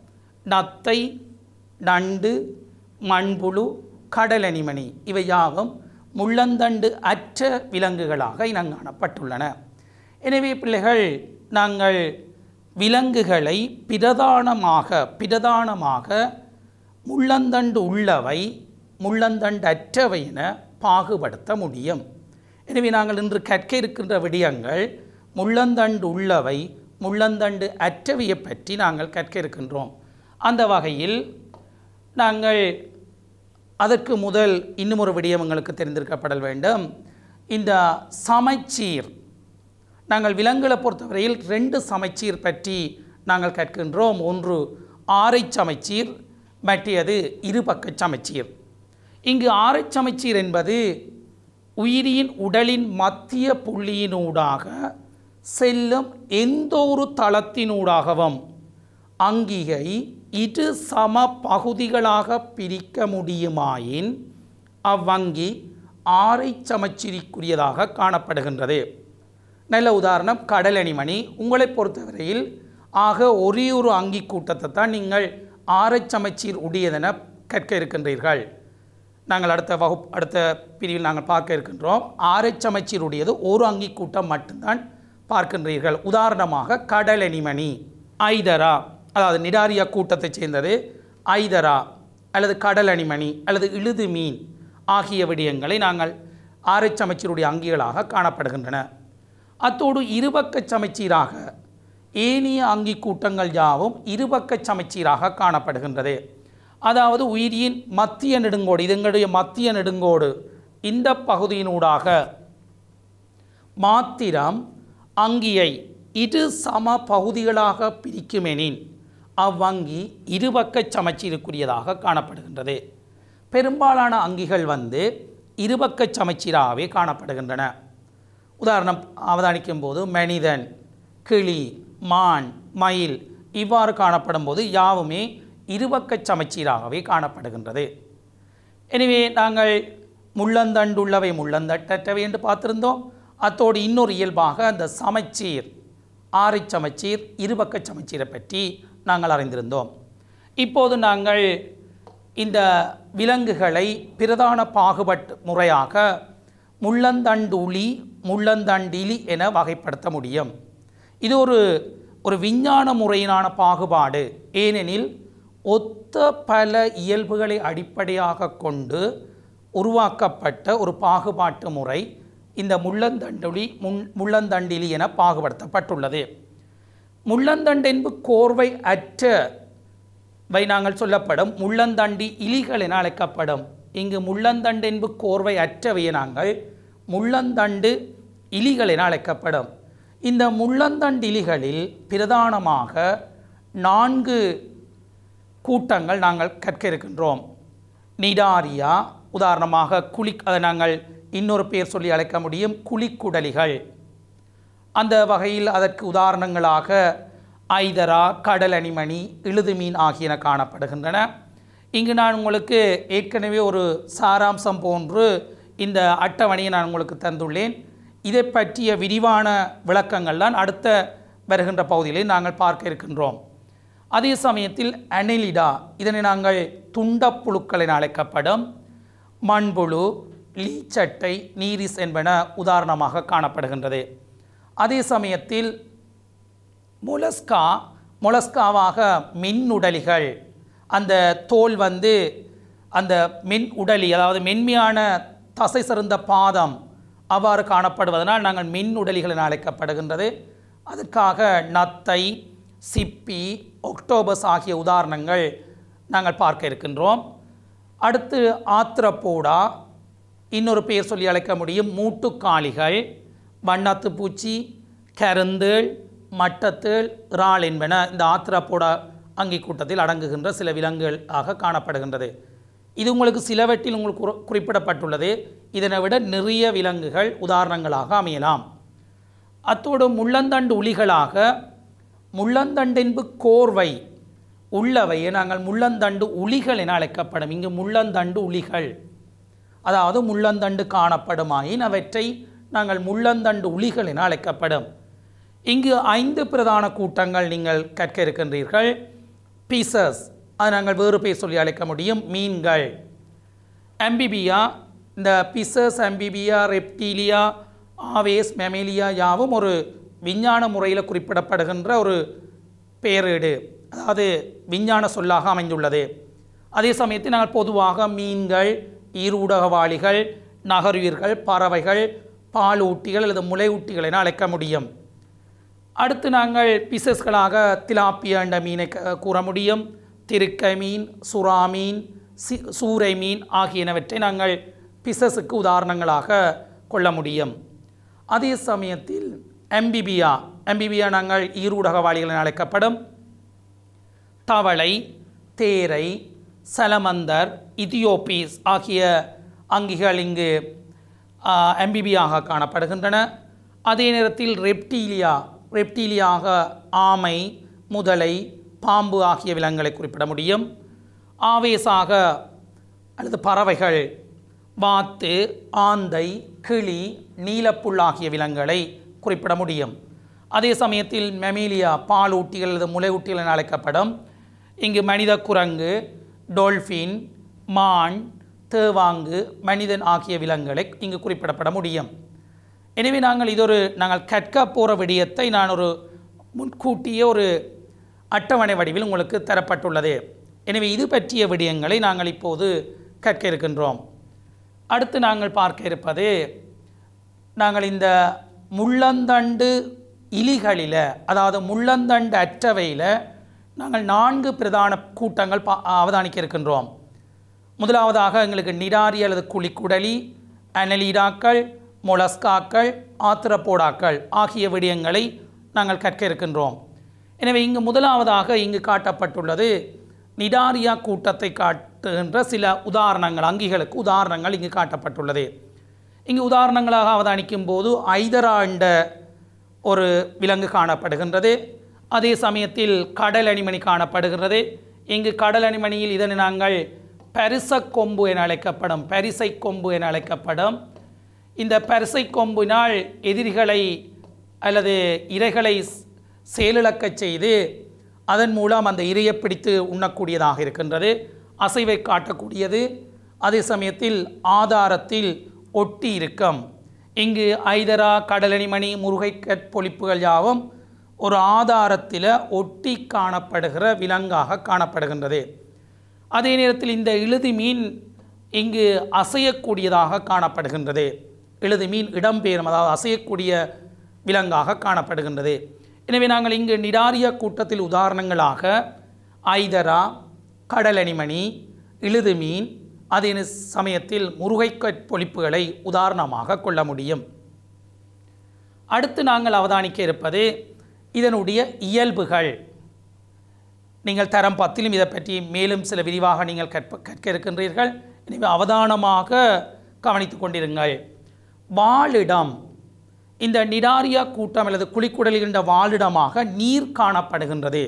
நத்தை நண்டு மண்புழு கடலணிமணி இவை யாவும் முள்ளந்தண்டு அற்ற விலங்குகளாக இனங்காணப்பட்டுள்ளன எனவே பிள்ளைகள் நாங்கள் விலங்குகளை பிரதானமாக பிரதானமாக முள்ளந்தண்டு உள்ளவை முள்ளந்தண்டு அற்றவை என பாகுபடுத்த முடியும் எனவே நாங்கள் இன்று கற்க இருக்கின்ற விடயங்கள் முள்ளந்தண்டு உள்ளவை முள்ளந்தண்டு அற்றவையை பற்றி நாங்கள் கற்க இருக்கின்றோம் அந்த வகையில் நாங்கள் அதற்கு முதல் இன்னும் ஒரு விடயம் எங்களுக்கு தெரிந்திருக்கப்படல் வேண்டும் இந்த சமச்சீர் நாங்கள் விலங்குகளை பொறுத்தவரையில் ரெண்டு சமச்சீர் பற்றி நாங்கள் கற்கின்றோம் ஒன்று ஆரை சமச்சீர் மற்றது இருபக்க சமச்சீர் இங்கு ஆரை சமச்சீர் என்பது உயிரியின் உடலின் மத்திய புள்ளியினூடாக செல்லும் எந்த ஒரு தளத்தினூடாகவும் அங்கிகை இரு சம பகுதிகளாக பிரிக்க முடியுமாயின் அவ்வங்கி ஆரை சமச்சீரிக்குரியதாக காணப்படுகின்றது நல்ல உதாரணம் கடலணிமணி உங்களை பொறுத்தவரையில் ஆக ஒரே ஒரு அங்கி கூட்டத்தை தான் நீங்கள் ஆரை சமச்சீர் உடையதென கற்க இருக்கின்றீர்கள் நாங்கள் அடுத்த வகுப்பு அடுத்த பிரிவில் நாங்கள் பார்க்க இருக்கின்றோம் ஆரை சமச்சீர் உடையது ஒரு அங்கி கூட்டம் மட்டும்தான் பார்க்கின்றீர்கள் உதாரணமாக கடலணிமணி ஐதரா அதாவது நிடாரியா கூட்டத்தைச் சேர்ந்தது ஐதரா அல்லது கடலணிமணி அல்லது இழுது மீன் ஆகிய விடயங்களை நாங்கள் ஆரை சமச்சீருடைய அங்கிகளாக காணப்படுகின்றன அத்தோடு இருபக்க சமச்சீராக ஏனைய அங்கி கூட்டங்கள் யாவும் இருபக்க சமச்சீராக காணப்படுகின்றது அதாவது உயிரியின் மத்திய நெடுங்கோடு இது எங்களுடைய மத்திய நெடுங்கோடு இந்த பகுதியினூடாக மாத்திரம் அங்கியை இரு சம பகுதிகளாக பிரிக்குமெனின் அவ்வங்கி இருபக்க சமச்சீருக்குரியதாக காணப்படுகின்றது பெரும்பாலான அங்கிகள் வந்து இருபக்க சமச்சீராகவே காணப்படுகின்றன உதாரணம் அவதானிக்கும் போது மனிதன் கிளி மான் மயில் இவ்வாறு காணப்படும் போது யாவுமே இருபக்க சமச்சீராகவே காணப்படுகின்றது எனவே நாங்கள் முள்ளந்தண்டுள்ளவை முள்ளந்தட்டற்றவை என்று பார்த்திருந்தோம் அத்தோடு இன்னொரு இயல்பாக அந்த சமச்சீர் ஆரை சமச்சீர் இருபக்க சமச்சீரை பற்றி நாங்கள் அறிந்திருந்தோம் இப்போது நாங்கள் இந்த விலங்குகளை பிரதான பாகுபட்டு முறையாக முள்ளந்தண்டுளி முள்ளந்தண்டிலி என வகைப்படுத்த முடியும் இது ஒரு ஒரு விஞ்ஞான முறையிலான பாகுபாடு ஏனெனில் ஒத்த பல இயல்புகளை அடிப்படையாக கொண்டு உருவாக்கப்பட்ட ஒரு பாகுபாட்டு முறை இந்த முள்ளந்தண்டுளி முன் முள்ளந்தண்டிலி என பாகுபடுத்தப்பட்டுள்ளது முள்ளந்தண்டென்பு கோர்வை அற்ற வை நாங்கள் சொல்லப்படும் முள்ளந்தண்டி இலிகள் என அழைக்கப்படும் இங்கு முள்ளந்தண்டென்பு கோர்வை அற்றவையை நாங்கள் முள்ளந்தண்டு இலிகள் என அழைக்கப்படும் இந்த முள்ளந்தண்டிலிகளில் பிரதானமாக நான்கு கூட்டங்கள் நாங்கள் கற்க இருக்கின்றோம் நிடாரியா உதாரணமாக குளி அதை நாங்கள் இன்னொரு பேர் சொல்லி அழைக்க முடியும் குழிக்குடலிகள் அந்த வகையில் அதற்கு உதாரணங்களாக ஐதரா கடல் அணிமணி இழுதுமீன் ஆகியன காணப்படுகின்றன இங்கு நான் உங்களுக்கு ஏற்கனவே ஒரு சாராம்சம் போன்று இந்த அட்டவணையை நான் உங்களுக்கு தந்துள்ளேன் இதை பற்றிய விரிவான விளக்கங்கள் தான் அடுத்த வருகின்ற பகுதிகளில் நாங்கள் பார்க்க இருக்கின்றோம் அதே சமயத்தில் அனிலிடா இதனை நாங்கள் துண்டப்புழுக்கள் என அழைக்கப்படும் மண்புழு லீச்சட்டை நீரிஸ் என்பன உதாரணமாக காணப்படுகின்றது அதே சமயத்தில் மொலஸ்கா மொலஸ்காவாக மின்னுடலிகள் அந்த தோல் வந்து அந்த மின் உடலி அதாவது மென்மையான தசை சிறந்த பாதம் அவ்வாறு காணப்படுவதனால் நாங்கள் மின் உடலிகள் என அழைக்கப்படுகின்றது அதற்காக நத்தை சிப்பி ஒக்டோபஸ் ஆகிய உதாரணங்கள் நாங்கள் பார்க்க இருக்கின்றோம் அடுத்து ஆத்திரப்போடா இன்னொரு பெயர் சொல்லி அழைக்க முடியும் மூட்டுக்காளிகள் வண்ணாத்து பூச்சி கருந்தேள் மட்டத்தேள் இறால் என்பன இந்த ஆத்திரப்போடா அங்கி கூட்டத்தில் அடங்குகின்ற சில விலங்குகள் ஆக காணப்படுகின்றது இது உங்களுக்கு சிலவற்றில் உங்களுக்கு குறி- குறிப்பிடப்பட்டுள்ளது இதனை விட நிறைய விலங்குகள் உதாரணங்களாக அமையலாம் அத்தோடு முள்ளந்தண்டு உளிகளாக முள்ளந்தண்டென்பு கோர்வை உள்ளவையை நாங்கள் முள்ளந்தண்டு உளிகள் என அழைக்கப்படும் இங்கு முள்ளந்தண்டு உளிகள் அதாவது முள்ளந்தண்டு காணப்படுமாயின் அவற்றை நாங்கள் முள்ளந்தண்டு உளிகள் என அழைக்கப்படும் இங்கு ஐந்து பிரதான கூட்டங்கள் நீங்கள் கற்க இருக்கின்றீர்கள் பீசஸ் அது நாங்கள் வேறு பேர் சொல்லி அழைக்க முடியும் மீன்கள் அம்பிபியா இந்த Pisces Amphibia Reptilia Aves Mammalia யாவும் ஒரு விஞ்ஞான முறையில் குறிப்பிடப்படுகின்ற ஒரு பெயரீடு அதாவது விஞ்ஞான சொல்லாக அமைந்துள்ளது அதே சமயத்தில் நாங்கள் பொதுவாக மீன்கள் ஈரூடகவாளிகள் நகர்வீர்கள் பறவைகள் பாலூட்டிகள் அல்லது முளையூட்டிகள் என அழைக்க முடியும் அடுத்து நாங்கள் பிசஸ்களாக திலாப்பியா என்ற மீனை க- கூற முடியும் திருக்கை மீன் சுறா மீன் சி சூரை மீன் ஆகியனவற்றை நாங்கள் பிசஸுக்கு உதாரணங்களாக கொள்ள முடியும் அதே சமயத்தில் எம்பிபியா எம்பிபியா நாங்கள் ஈரூடகவாளிகள் என அழைக்கப்படும் தவளை தேரை சலமந்தர் இதியோபீஸ் ஆகிய அங்கிகள் இங்கு எம்பிபியாக காணப்படுகின்றன அதே நேரத்தில் ரெப்டீலியா ரெப்டீலியாக ஆமை முதலை பாம்பு ஆகிய விலங்குகளை குறிப்பிட முடியும் ஆவேசாக அல்லது பறவைகள் வாத்து ஆந்தை கிளி நீலப்புல் ஆகிய விலங்குகளை குறிப்பிட முடியும் அதே சமயத்தில் மெமீலியா பாலூட்டிகள் அல்லது முளையூட்டிகள் என அழைக்கப்படும் இங்கு மனித குரங்கு டோல்ஃபின் மான் தேவாங்கு மனிதன் ஆகிய விலங்குகளை இங்கு குறிப்பிடப்பட முடியும் எனவே நாங்கள் இதொரு நாங்கள் கற்க போகிற விடயத்தை நான் ஒரு முன்கூட்டியே ஒரு அட்டவணை வடிவில் உங்களுக்கு தரப்பட்டுள்ளது எனவே இது பற்றிய விடயங்களை நாங்கள் இப்போது கற்க இருக்கின்றோம் அடுத்து நாங்கள் பார்க்க இருப்பது நாங்கள் இந்த முள்ளந்தண்டு இலிகளில் அதாவது முள்ளந்தண்டு அற்றவையில் நாங்கள் நான்கு பிரதான கூட்டங்கள் பா அவதானிக்க இருக்கின்றோம் முதலாவதாக எங்களுக்கு நிடாரி அல்லது குழிக்குடலி அனலீடாக்கள் மொலஸ்காக்கள் ஆத்திரப்போடாக்கள் ஆகிய விடயங்களை நாங்கள் கற்க இருக்கின்றோம் எனவே இங்கு முதலாவதாக இங்கு காட்டப்பட்டுள்ளது நிடாரியா கூட்டத்தை காட்டுகின்ற சில உதாரணங்கள் அங்கிகளுக்கு உதாரணங்கள் இங்கு காட்டப்பட்டுள்ளது இங்கு உதாரணங்களாக அவதானிக்கும் போது ஐதரா என்ற ஒரு விலங்கு காணப்படுகின்றது அதே சமயத்தில் கடல் அணிமணி காணப்படுகிறது இங்கு கடல் அணிமணியில் இதனை நாங்கள் பரிச கொம்பு என அழைக்கப்படும் பரிசை கொம்பு என அழைக்கப்படும் இந்த பரிசை கொம்பினால் எதிரிகளை அல்லது இரைகளை ஸ்- செயலிழக்கச் செய்து அதன் மூலம் அந்த இரையை பிடித்து உண்ணக்கூடியதாக இருக்கின்றது அசைவை காட்டக்கூடியது அதே சமயத்தில் ஆதாரத்தில் ஒட்டி இருக்கும் இங்கு ஐதரா கடலணிமணி முருகைக்கட் பொழிப்புகள் யாவும் ஒரு ஆதாரத்தில் ஒட்டி காணப்படுகிற விலங்காக காணப்படுகின்றது அதே நேரத்தில் இந்த இழுதி மீன் இங்கு அசையக்கூடியதாக காணப்படுகின்றது இழுதி மீன் இடம்பெயரும் அதாவது அசையக்கூடிய விலங்காக காணப்படுகின்றது எனவே நாங்கள் இங்கு நிடாரிய கூட்டத்தில் உதாரணங்களாக ஐதரா கடலணிமணி இழுது மீன் அதே சமயத்தில் முருகைக்கட் பொழிப்புகளை உதாரணமாக கொள்ள முடியும் அடுத்து நாங்கள் அவதானிக்க இருப்பது இதனுடைய இயல்புகள் நீங்கள் தரம் பத்திலும் இதை பற்றி மேலும் சில விரிவாக நீங்கள் கற்ப கற்க இருக்கின்றீர்கள் எனவே அவதானமாக கவனித்துக் கொண்டிருங்கள் வாழிடம் இந்த நிடாரியா கூட்டம் அல்லது குளிக்குடலிகின்ற வாழிடமாக நீர் காணப்படுகின்றது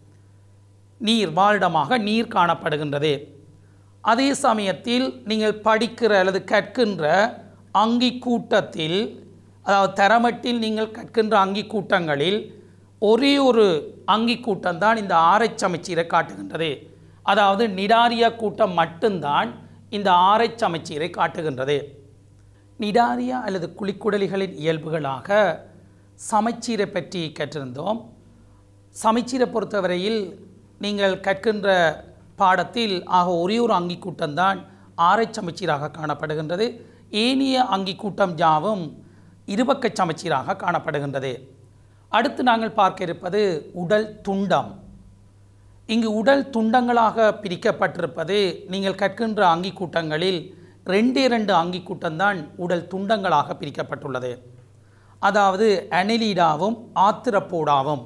நீர் வாழிடமாக நீர் காணப்படுகின்றது அதே சமயத்தில் நீங்கள் படிக்கிற அல்லது கற்கின்ற அங்கி கூட்டத்தில் அதாவது தரமட்டில் நீங்கள் கற்கின்ற அங்கி கூட்டங்களில் ஒரே ஒரு அங்கி கூட்டம்தான் இந்த ஆரைச் சமச்சீரை காட்டுகின்றது அதாவது நிடாரியா கூட்டம் மட்டும்தான் இந்த ஆரைச் சமச்சீரை காட்டுகின்றது நிடாரியா அல்லது குளிக்குடலிகளின் இயல்புகளாக சமச்சீரை பற்றி கற்றிருந்தோம் சமச்சீரை பொறுத்தவரையில் நீங்கள் கற்கின்ற பாடத்தில் ஆக ஒரே ஒரு அங்கி கூட்டம்தான் ஆரைச் சமச்சீராக காணப்படுகின்றது ஏனைய அங்கி கூட்டம் யாவும் இருபக்கச் சமச்சீராக காணப்படுகின்றது அடுத்து நாங்கள் பார்க்க இருப்பது உடல் துண்டம் இங்கு உடல் துண்டங்களாக பிரிக்கப்பட்டிருப்பது நீங்கள் கற்கின்ற அங்கி கூட்டங்களில் ரெண்டே ரெண்டு அங்கி கூட்டம்தான் உடல் துண்டங்களாக பிரிக்கப்பட்டுள்ளது அதாவது அனிலீடாவும் ஆத்திரப்போடாவும்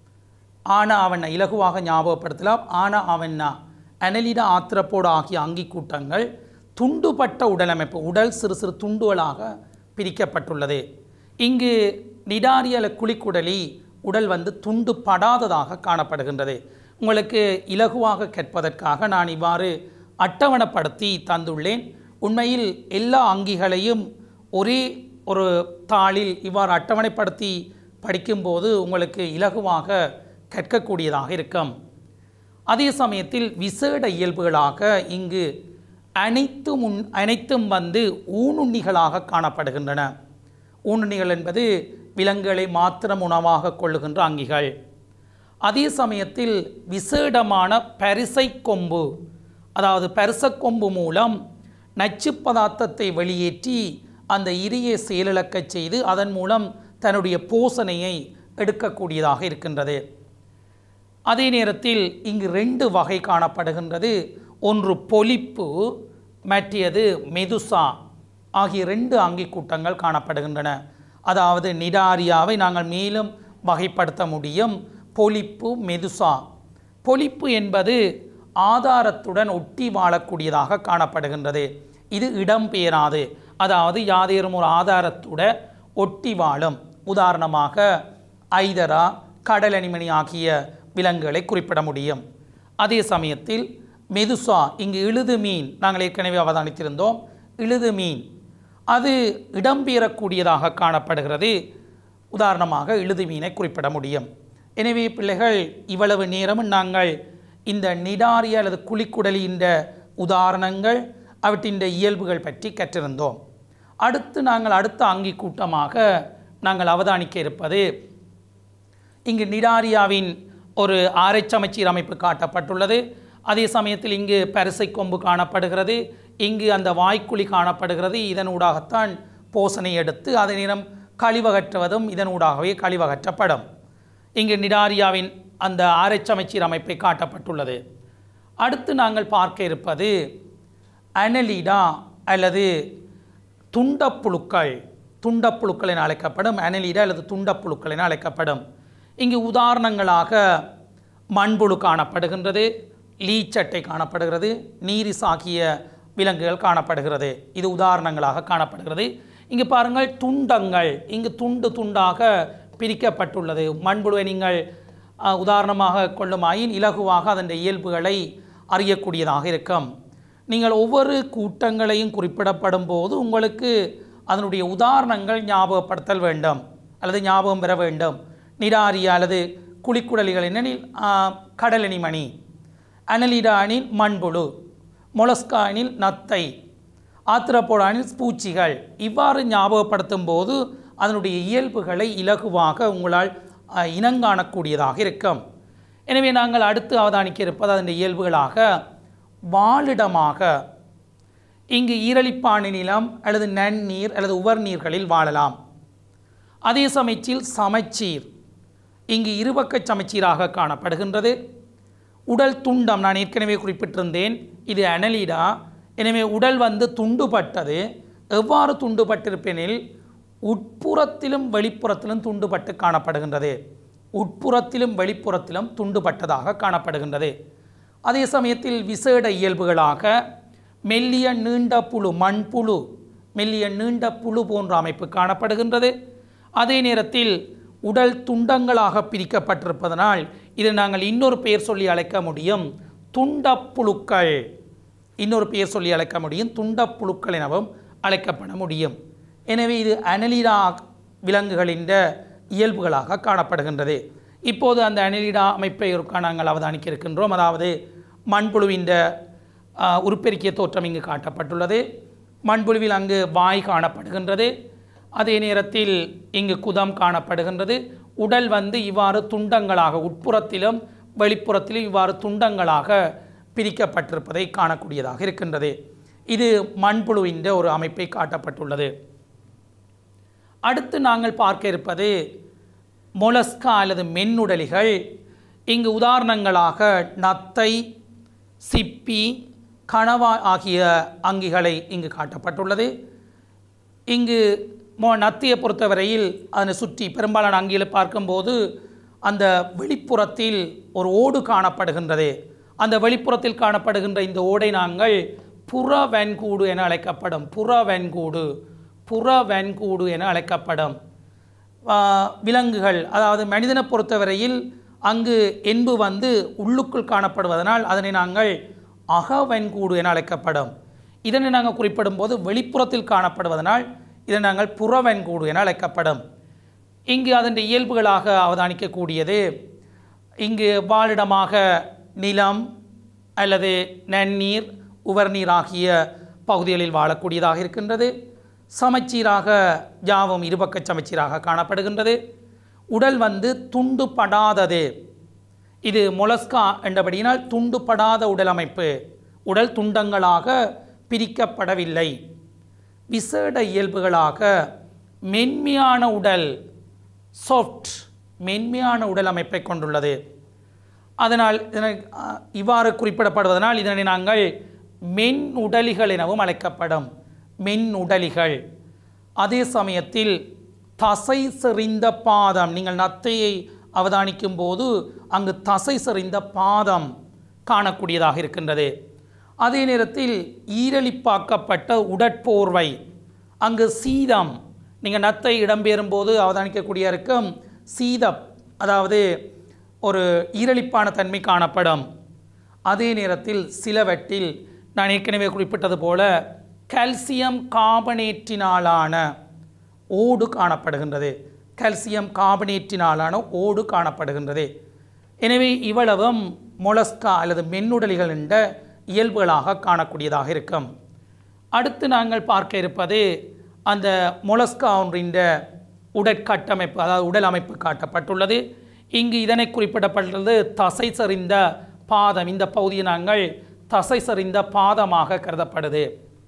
ஆனா அவன் இலகுவாக ஞாபகப்படுத்தலாம் ஆனா அவன்னா அனலிடா ஆத்திரப்போடு ஆகிய அங்கி கூட்டங்கள் துண்டுபட்ட உடலமைப்பு உடல் சிறு சிறு துண்டுகளாக பிரிக்கப்பட்டுள்ளது இங்கு நிடாரியல குளிக்குடலி உடல் வந்து துண்டு படாததாக காணப்படுகின்றது உங்களுக்கு இலகுவாக கற்பதற்காக நான் இவ்வாறு அட்டவணைப்படுத்தி தந்துள்ளேன் உண்மையில் எல்லா அங்கிகளையும் ஒரே ஒரு தாளில் இவ்வாறு அட்டவணைப்படுத்தி படிக்கும்போது உங்களுக்கு இலகுவாக கற்கக்கூடியதாக இருக்கும் அதே சமயத்தில் விசேட இயல்புகளாக இங்கு அனைத்தும் உன் அனைத்தும் வந்து ஊனுண்ணிகளாக காணப்படுகின்றன ஊனுண்ணிகள் என்பது விலங்குகளை மாத்திரம் உணவாக கொள்ளுகின்ற அங்கிகள் அதே சமயத்தில் விசேடமான பரிசை கொம்பு அதாவது பரிசக் கொம்பு மூலம் நச்சு பதார்த்தத்தை வெளியேற்றி அந்த இரியை செயலிழக்கச் செய்து அதன் மூலம் தன்னுடைய போசனையை எடுக்கக்கூடியதாக இருக்கின்றது அதே நேரத்தில் இங்கு ரெண்டு வகை காணப்படுகின்றது ஒன்று பொலிப்பு மற்றது மெதுசா ஆகிய ரெண்டு அங்கி கூட்டங்கள் காணப்படுகின்றன அதாவது நிடாரியாவை நாங்கள் மேலும் வகைப்படுத்த முடியும் பொலிப்பு மெதுசா பொலிப்பு என்பது ஆதாரத்துடன் ஒட்டி வாழக்கூடியதாக காணப்படுகின்றது இது இடம்பெயராது அதாவது யாதேனும் ஒரு ஆதாரத்துட ஒட்டி வாழும் உதாரணமாக ஐதரா கடலணிமணி ஆகிய விலங்குகளை குறிப்பிட முடியும் அதே சமயத்தில் மெதுசா இங்கு இழுது மீன் நாங்கள் ஏற்கனவே அவதானித்திருந்தோம் இழுது மீன் அது இடம்பெயரக்கூடியதாக காணப்படுகிறது உதாரணமாக இழுது மீனை குறிப்பிட முடியும் எனவே பிள்ளைகள் இவ்வளவு நேரமும் நாங்கள் இந்த நிடாரிய அல்லது குழிக்குடலின்ற உதாரணங்கள் அவற்றின் இயல்புகள் பற்றி கற்றிருந்தோம் அடுத்து நாங்கள் அடுத்த அங்கி கூட்டமாக நாங்கள் அவதானிக்க இருப்பது இங்கு நிடாரியாவின் ஒரு ஆரைச்சமச்சீர் அமைப்பு காட்டப்பட்டுள்ளது அதே சமயத்தில் இங்கு பரிசை கொம்பு காணப்படுகிறது இங்கு அந்த வாய்க்குழி காணப்படுகிறது இதனூடாகத்தான் போசனை எடுத்து அதே நேரம் கழிவகற்றுவதும் இதனூடாகவே கழிவகற்றப்படும் இங்கு நிடாரியாவின் அந்த ஆரைச்சமச்சீர் அமைப்பை காட்டப்பட்டுள்ளது அடுத்து நாங்கள் பார்க்க இருப்பது அனலிடா அல்லது துண்டப்புழுக்கள் துண்டப்புழுக்கள் என அழைக்கப்படும் அனலிடா அல்லது துண்டப்புழுக்கள் என அழைக்கப்படும் இங்கு உதாரணங்களாக மண்புழு காணப்படுகின்றது லீச்சட்டை காணப்படுகிறது நீரிஸ் ஆகிய விலங்குகள் காணப்படுகிறது இது உதாரணங்களாக காணப்படுகிறது இங்கு பாருங்கள் துண்டங்கள் இங்கு துண்டு துண்டாக பிரிக்கப்பட்டுள்ளது மண்புழுவை நீங்கள் அஹ், உதாரணமாக கொள்ளுமாயின் இலகுவாக அதன் இயல்புகளை அறியக்கூடியதாக இருக்கும் நீங்கள் ஒவ்வொரு கூட்டங்களையும் குறிப்பிடப்படும் போது உங்களுக்கு அதனுடைய உதாரணங்கள் ஞாபகப்படுத்தல் வேண்டும் அல்லது ஞாபகம் பெற வேண்டும் நிடாரியா அல்லது குழிக்குடலிகள் என்னெனில் ஆஹ், கடலணிமணி அனலிடா அணில் மண்புழு மொலஸ்கா அணில் நத்தை ஆத்திரப்போட அணில் பூச்சிகள் இவ்வாறு ஞாபகப்படுத்தும் போது அதனுடைய இயல்புகளை இலகுவாக உங்களால் ஆஹ், இனங்காணக்கூடியதாக இருக்கும் எனவே நாங்கள் அடுத்து அவதானிக்க இருப்பது அதன் இயல்புகளாக வாழிடமாக இங்கு ஈரலிப்பாணி நிலம் அல்லது நன்னீர் அல்லது உவர் நீர்களில் வாழலாம் அதே சமயத்தில் சமச்சீர் இங்கு இருபக்கச் சமச்சீராக காணப்படுகின்றது உடல் துண்டம் நான் ஏற்கனவே குறிப்பிட்டிருந்தேன் இது அனலிடா எனவே உடல் வந்து துண்டுபட்டது எவ்வாறு துண்டுபட்டிருப்பெனில் உட்புறத்திலும் வெளிப்புறத்திலும் துண்டுபட்டு காணப்படுகின்றது உட்புறத்திலும் வெளிப்புறத்திலும் துண்டுபட்டதாக காணப்படுகின்றது அதே சமயத்தில் விசேட இயல்புகளாக மெல்லிய நீண்ட புழு மண்புழு மெல்லிய நீண்ட புழு போன்ற அமைப்பு காணப்படுகின்றது அதே நேரத்தில் உடல் துண்டங்களாக பிரிக்கப்பட்டிருப்பதனால் இதை நாங்கள் இன்னொரு பெயர் சொல்லி அழைக்க முடியும் துண்டப்புழுக்கள் இன்னொரு பெயர் சொல்லி அழைக்க முடியும் துண்டப்புழுக்கள் எனவும் அழைக்கப்பட முடியும் எனவே இது அனலிடா விலங்குகளின் இயல்புகளாக காணப்படுகின்றது இப்போது அந்த அனலிடா அமைப்பை ஒருக்கா நாங்கள் அவதானிக்க இருக்கின்றோம் அதாவது மண்புழுவின் ஆஹ், உருப்பெருக்கிய தோற்றம் இங்கு காட்டப்பட்டுள்ளது மண்புழுவில் அங்கு வாய் காணப்படுகின்றது அதே நேரத்தில் இங்கு குதம் காணப்படுகின்றது உடல் வந்து இவ்வாறு துண்டங்களாக உட்புறத்திலும் வெளிப்புறத்திலும் இவ்வாறு துண்டங்களாக பிரிக்கப்பட்டிருப்பதை காணக்கூடியதாக இருக்கின்றது இது மண்புழுவின் ஒரு அமைப்பை காட்டப்பட்டுள்ளது அடுத்து நாங்கள் பார்க்க இருப்பது மொலஸ்கா அல்லது மென்னுடலிகள் இங்கு உதாரணங்களாக நத்தை சிப்பி கணவா ஆகிய அங்கிகளை இங்கு காட்டப்பட்டுள்ளது இங்கு மோ நத்தியை பொறுத்தவரையில் அதனை சுற்றி பெரும்பாலான அங்கிகளை பார்க்கும்போது அந்த வெளிப்புறத்தில் ஒரு ஓடு காணப்படுகின்றது அந்த வெளிப்புறத்தில் காணப்படுகின்ற இந்த ஓடை நாங்கள் புற வெண்கூடு என அழைக்கப்படும் புற வெண்கூடு புற வெண்கூடு என அழைக்கப்படும் ஆ, விலங்குகள் அதாவது மனிதனை பொறுத்தவரையில் அங்கு என்பு வந்து உள்ளுக்குள் காணப்படுவதனால் அதனை நாங்கள் அகவெண்கூடு என அழைக்கப்படும் இதனை நாங்கள் குறிப்பிடும் போது வெளிப்புறத்தில் காணப்படுவதனால் இதை நாங்கள் புறவெண்கூடு என அழைக்கப்படும் இங்கு அதன் இயல்புகளாக அவதானிக்கக்கூடியது இங்கு வாழிடமாக நிலம் அல்லது நன்னீர் உவர்நீர் ஆகிய பகுதிகளில் வாழக்கூடியதாக இருக்கின்றது சமச்சீராக யாவும் இருபக்க சமச்சீராக காணப்படுகின்றது உடல் வந்து துண்டுபடாதது இது மொலஸ்கா என்றபடியினால் துண்டுபடாத உடல் அமைப்பு உடல் துண்டங்களாக பிரிக்கப்படவில்லை விசேட இயல்புகளாக மென்மையான உடல் சாஃப்ட் மென்மையான உடல் அமைப்பை கொண்டுள்ளது அதனால் இதனை அ, இவ்வாறு குறிப்பிடப்படுவதனால் இதனை நாங்கள் மென் உடலிகள் எனவும் அழைக்கப்படும் மென் உடலிகள் அதே சமயத்தில் தசை செறிந்த பாதம் நீங்கள் நத்தையை அவதானிக்கும் போது அங்கு தசை செறிந்த பாதம் காணக்கூடியதாக இருக்கின்றது அதே நேரத்தில் ஈரலிப்பாக்கப்பட்ட உடற்போர்வை அங்கு சீதம் நீங்கள் நத்தை இடம்பெறும் போது அவதானிக்கக்கூடிய இருக்கும் சீதம் அதாவது ஒரு ஈரலிப்பான தன்மை காணப்படும் அதே நேரத்தில் சிலவற்றில் நான் ஏற்கனவே குறிப்பிட்டது போல கால்சியம் கார்பனேட்டினாலான ஓடு காணப்படுகின்றது கால்சியம் கார்பனேட்டினாலான ஓடு காணப்படுகின்றது எனவே இவ்வளவும் மொலஸ்கா அல்லது மென்னுடலிகள் என்ற இயல்புகளாக காணக்கூடியதாக இருக்கும் அடுத்து நாங்கள் பார்க்க இருப்பது அந்த மொலஸ்கா ஒன்றின் உடற்கட்டமைப்பு அதாவது உடல் அமைப்பு காட்டப்பட்டுள்ளது இங்கு இதனை குறிப்பிடப்பட்டுள்ளது தசை சரிந்த பாதம் இந்த பகுதியை நாங்கள் தசை சரிந்த பாதமாக கருதப்படுது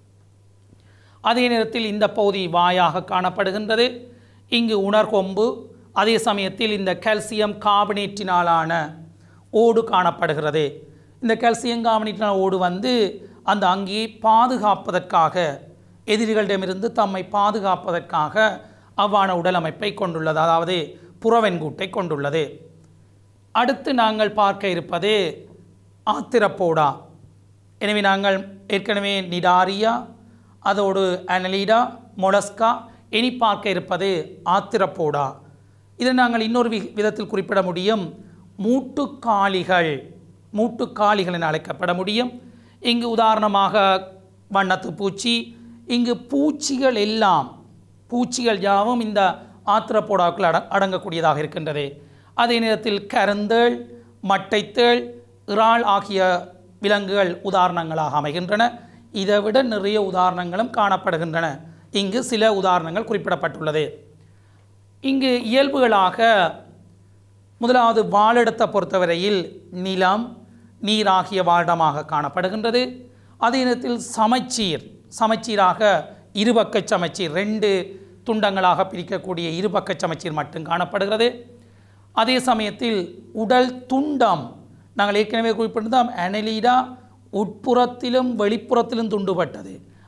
அதே நேரத்தில் இந்த பகுதி வாயாக காணப்படுகின்றது இங்கு உணர்கொம்பு அதே சமயத்தில் இந்த கால்சியம் கார்பனேட்டினாலான ஓடு காணப்படுகிறது இந்த கால்சியம் கார்பனேட்டினால ஓடு வந்து அந்த அங்கியை பாதுகாப்பதற்காக எதிரிகளிடமிருந்து தம்மை பாதுகாப்பதற்காக அவ்வான உடல் அமைப்பை கொண்டுள்ளது அதாவது புறவெண்கூட்டை கொண்டுள்ளது அடுத்து நாங்கள் பார்க்க இருப்பது ஆத்திரப்போடா எனவே நாங்கள் ஏற்கனவே நிடாரியா அதோடு அனலீடா மொலஸ்கா இனி பார்க்க இருப்பது ஆத்திரப்போடா இதை நாங்கள் இன்னொரு வி விதத்தில் குறிப்பிட முடியும் மூட்டுக்காலிகள் மூட்டுக்காலிகள் என அழைக்கப்பட முடியும் இங்கு உதாரணமாக வண்ணத்து பூச்சி இங்கு பூச்சிகள் எல்லாம் பூச்சிகள் யாவும் இந்த ஆத்திரப்போடாக்கள் அட அடங்கக்கூடியதாக இருக்கின்றது அதே நேரத்தில் கருந்தேள் மட்டைத்தேள் இறால் ஆகிய விலங்குகள் உதாரணங்களாக அமைகின்றன இதை விட நிறைய உதாரணங்களும் காணப்படுகின்றன இங்கு சில உதாரணங்கள் குறிப்பிடப்பட்டுள்ளது இங்கு இயல்புகளாக முதலாவது வாழிடத்தை பொறுத்தவரையில் நிலம் நீர் ஆகிய வாழிடமாக காணப்படுகின்றது அதே நேரத்தில் சமச்சீர் சமச்சீராக இருபக்க சமச்சீர் ரெண்டு துண்டங்களாக பிரிக்கக்கூடிய இருபக்க சமச்சீர் மட்டும் காணப்படுகிறது அதே சமயத்தில் உடல் துண்டம் நாங்கள் ஏற்கனவே குறிப்பிட்டிருந்தோம் அனலீடா உட்புறத்திலும் வெளிப்புறத்திலும் துண்டுபட்டது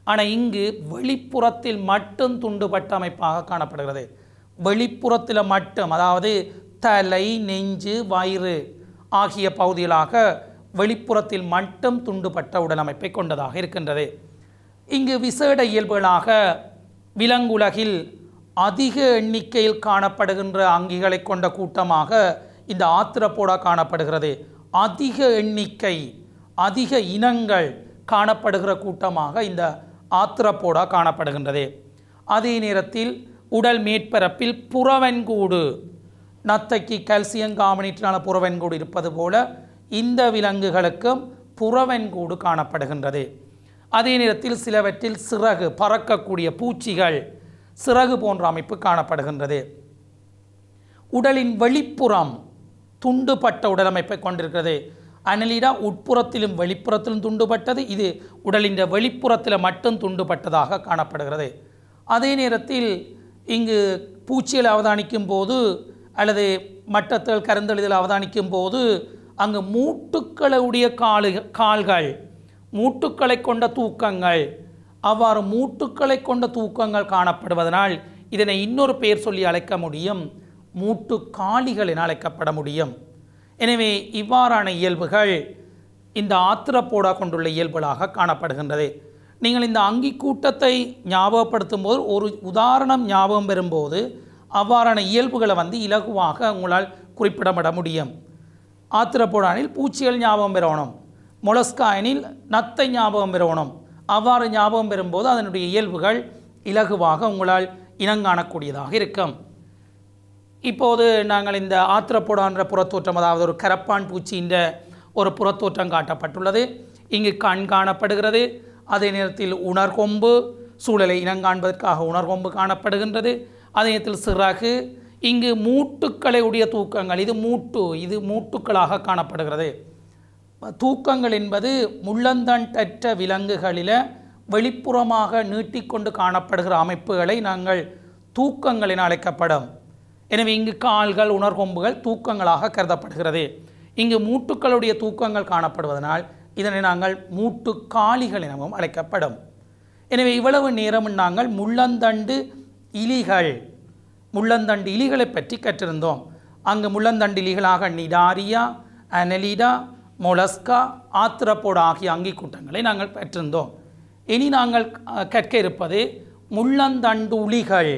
ஆனால் இங்கு வெளிப்புறத்தில் மட்டும் துண்டுபட்ட அமைப்பாக காணப்படுகிறது வெளிப்புறத்தில் மட்டும் அதாவது தலை நெஞ்சு வயிறு ஆகிய பகுதிகளாக வெளிப்புறத்தில் மட்டும் துண்டுபட்ட உடலமைப்பை கொண்டதாக இருக்கின்றது இங்கு விசேட இயல்புகளாக விலங்குலகில் அதிக எண்ணிக்கையில் காணப்படுகின்ற அங்கிகளை கொண்ட கூட்டமாக இந்த ஆத்திரப்போடா காணப்படுகிறது அதிக எண்ணிக்கை அதிக இனங்கள் காணப்படுகிற கூட்டமாக இந்த ஆத்திரப்போடா காணப்படுகின்றது அதே நேரத்தில் உடல் மேற்பரப்பில் புறவன்கூடு நத்தைக்கு கால்சியம் காமனிட்டினால புறவன்கூடு இருப்பது போல இந்த விலங்குகளுக்கும் புறவன்கூடு காணப்படுகின்றது அதே நேரத்தில் சிலவற்றில் சிறகு பறக்கக்கூடிய பூச்சிகள் சிறகு போன்ற அமைப்பு காணப்படுகின்றது உடலின் வெளிப்புறம் துண்டுபட்ட உடலமைப்பை கொண்டிருக்கிறது அனலிடா உட்புறத்திலும் வெளிப்புறத்திலும் துண்டுபட்டது இது உடலின் வெளிப்புறத்தில் மட்டும் துண்டுபட்டதாக காணப்படுகிறது அதே நேரத்தில் இங்கு பூச்சிகளை அவதானிக்கும் போது அல்லது மட்டத்தில் கருந்தெளிதல் அவதானிக்கும் போது அங்கு மூட்டுக்களுடைய காலு கால்கள் மூட்டுக்களை கொண்ட தூக்கங்கள் அவ்வாறு மூட்டுக்களை கொண்ட தூக்கங்கள் காணப்படுவதனால் இதனை இன்னொரு பெயர் சொல்லி அழைக்க முடியும் மூட்டு காளிகள் என அழைக்கப்பட முடியும் எனவே இவ்வாறான இயல்புகள் இந்த ஆத்திரப்போடா கொண்டுள்ள இயல்புகளாக காணப்படுகின்றது நீங்கள் இந்த அங்கி கூட்டத்தை ஞாபகப்படுத்தும் போது ஒரு உதாரணம் ஞாபகம் பெறும்போது அவ்வாறான இயல்புகளை வந்து இலகுவாக உங்களால் குறிப்பிடப்பட முடியும் ஆத்திரப்போடானில் பூச்சிகள் ஞாபகம் பெறணும் மொலஸ்காயனில் நத்தை ஞாபகம் பெறணும் அவ்வாறு ஞாபகம் பெறும்போது அதனுடைய இயல்புகள் இலகுவாக உங்களால் இனங்காணக்கூடியதாக இருக்கும் இப்போது நாங்கள் இந்த ஆத்திரப்போடான்ற புறத்தோற்றம் அதாவது ஒரு கரப்பான் பூச்சின்ற ஒரு புறத்தோற்றம் காட்டப்பட்டுள்ளது இங்கு கண் காணப்படுகிறது அதே நேரத்தில் உணர்கொம்பு சூழலை இனங்காண்பதற்காக உணர்கொம்பு காணப்படுகின்றது அதே நேரத்தில் சிறகு இங்கு மூட்டுக்களை உடைய தூக்கங்கள் இது மூட்டு இது மூட்டுக்களாக காணப்படுகிறது தூக்கங்கள் என்பது முள்ளந்தண்டற்ற விலங்குகளில் வெளிப்புறமாக நீட்டிக்கொண்டு காணப்படுகிற அமைப்புகளை நாங்கள் தூக்கங்கள் என அழைக்கப்படும் எனவே இங்கு கால்கள் உணர்கொம்புகள் தூக்கங்களாக கருதப்படுகிறது இங்கு மூட்டுக்களுடைய தூக்கங்கள் காணப்படுவதனால் இதனை நாங்கள் மூட்டு காளிகள் எனவும் அழைக்கப்படும் எனவே இவ்வளவு நேரம் நாங்கள் முள்ளந்தண்டு இலிகள் முள்ளந்தண்டு இலிகளை பற்றி கற்றிருந்தோம் அங்கு முள்ளந்தண்டு இலிகளாக நிடாரியா அனலிடா மொலஸ்கா ஆத்திரப்போடு ஆகிய அங்கி கூட்டங்களை நாங்கள் பெற்றிருந்தோம் இனி நாங்கள் அஹ், கற்க இருப்பது முள்ளந்தண்டு உளிகள்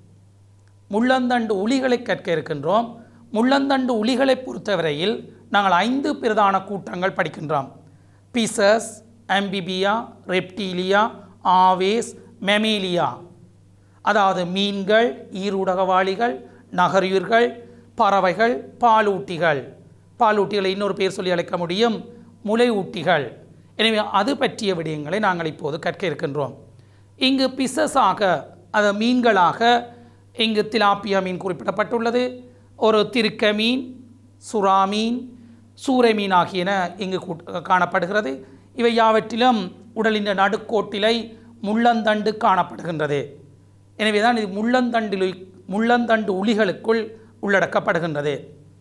முள்ளந்தண்டு உளிகளை கற்க இருக்கின்றோம் முள்ளந்தண்டு உளிகளை பொறுத்தவரையில் நாங்கள் ஐந்து பிரதான கூட்டங்கள் படிக்கின்றோம் Pisces Amphibia Reptilia Aves Mammalia அதாவது மீன்கள் ஈரூடகவாளிகள் நகரியூர்கள் பறவைகள் பாலூட்டிகள் பாலூட்டிகளை இன்னொரு பேர் சொல்லி அழைக்க முடியும் முளை ஊட்டிகள் எனவே அது பற்றிய விடயங்களை நாங்கள் இப்போது கற்க இருக்கின்றோம் இங்கு பிசஸாக அது மீன்களாக இங்கு திலாப்பியா மீன் குறிப்பிடப்பட்டுள்ளது ஒரு திருக்க மீன் சுறா மீன் சூறை மீன் ஆகியன இங்கு கூட்- காணப்படுகிறது இவை யாவற்றிலும் உடலின் நடுக்கோட்டிலை முள்ளந்தண்டு காணப்படுகின்றது எனவே தான் இது முள்ளந்தண்டில் முள்ளந்தண்டு உளிகளுக்குள் உள்ளடக்கப்படுகின்றது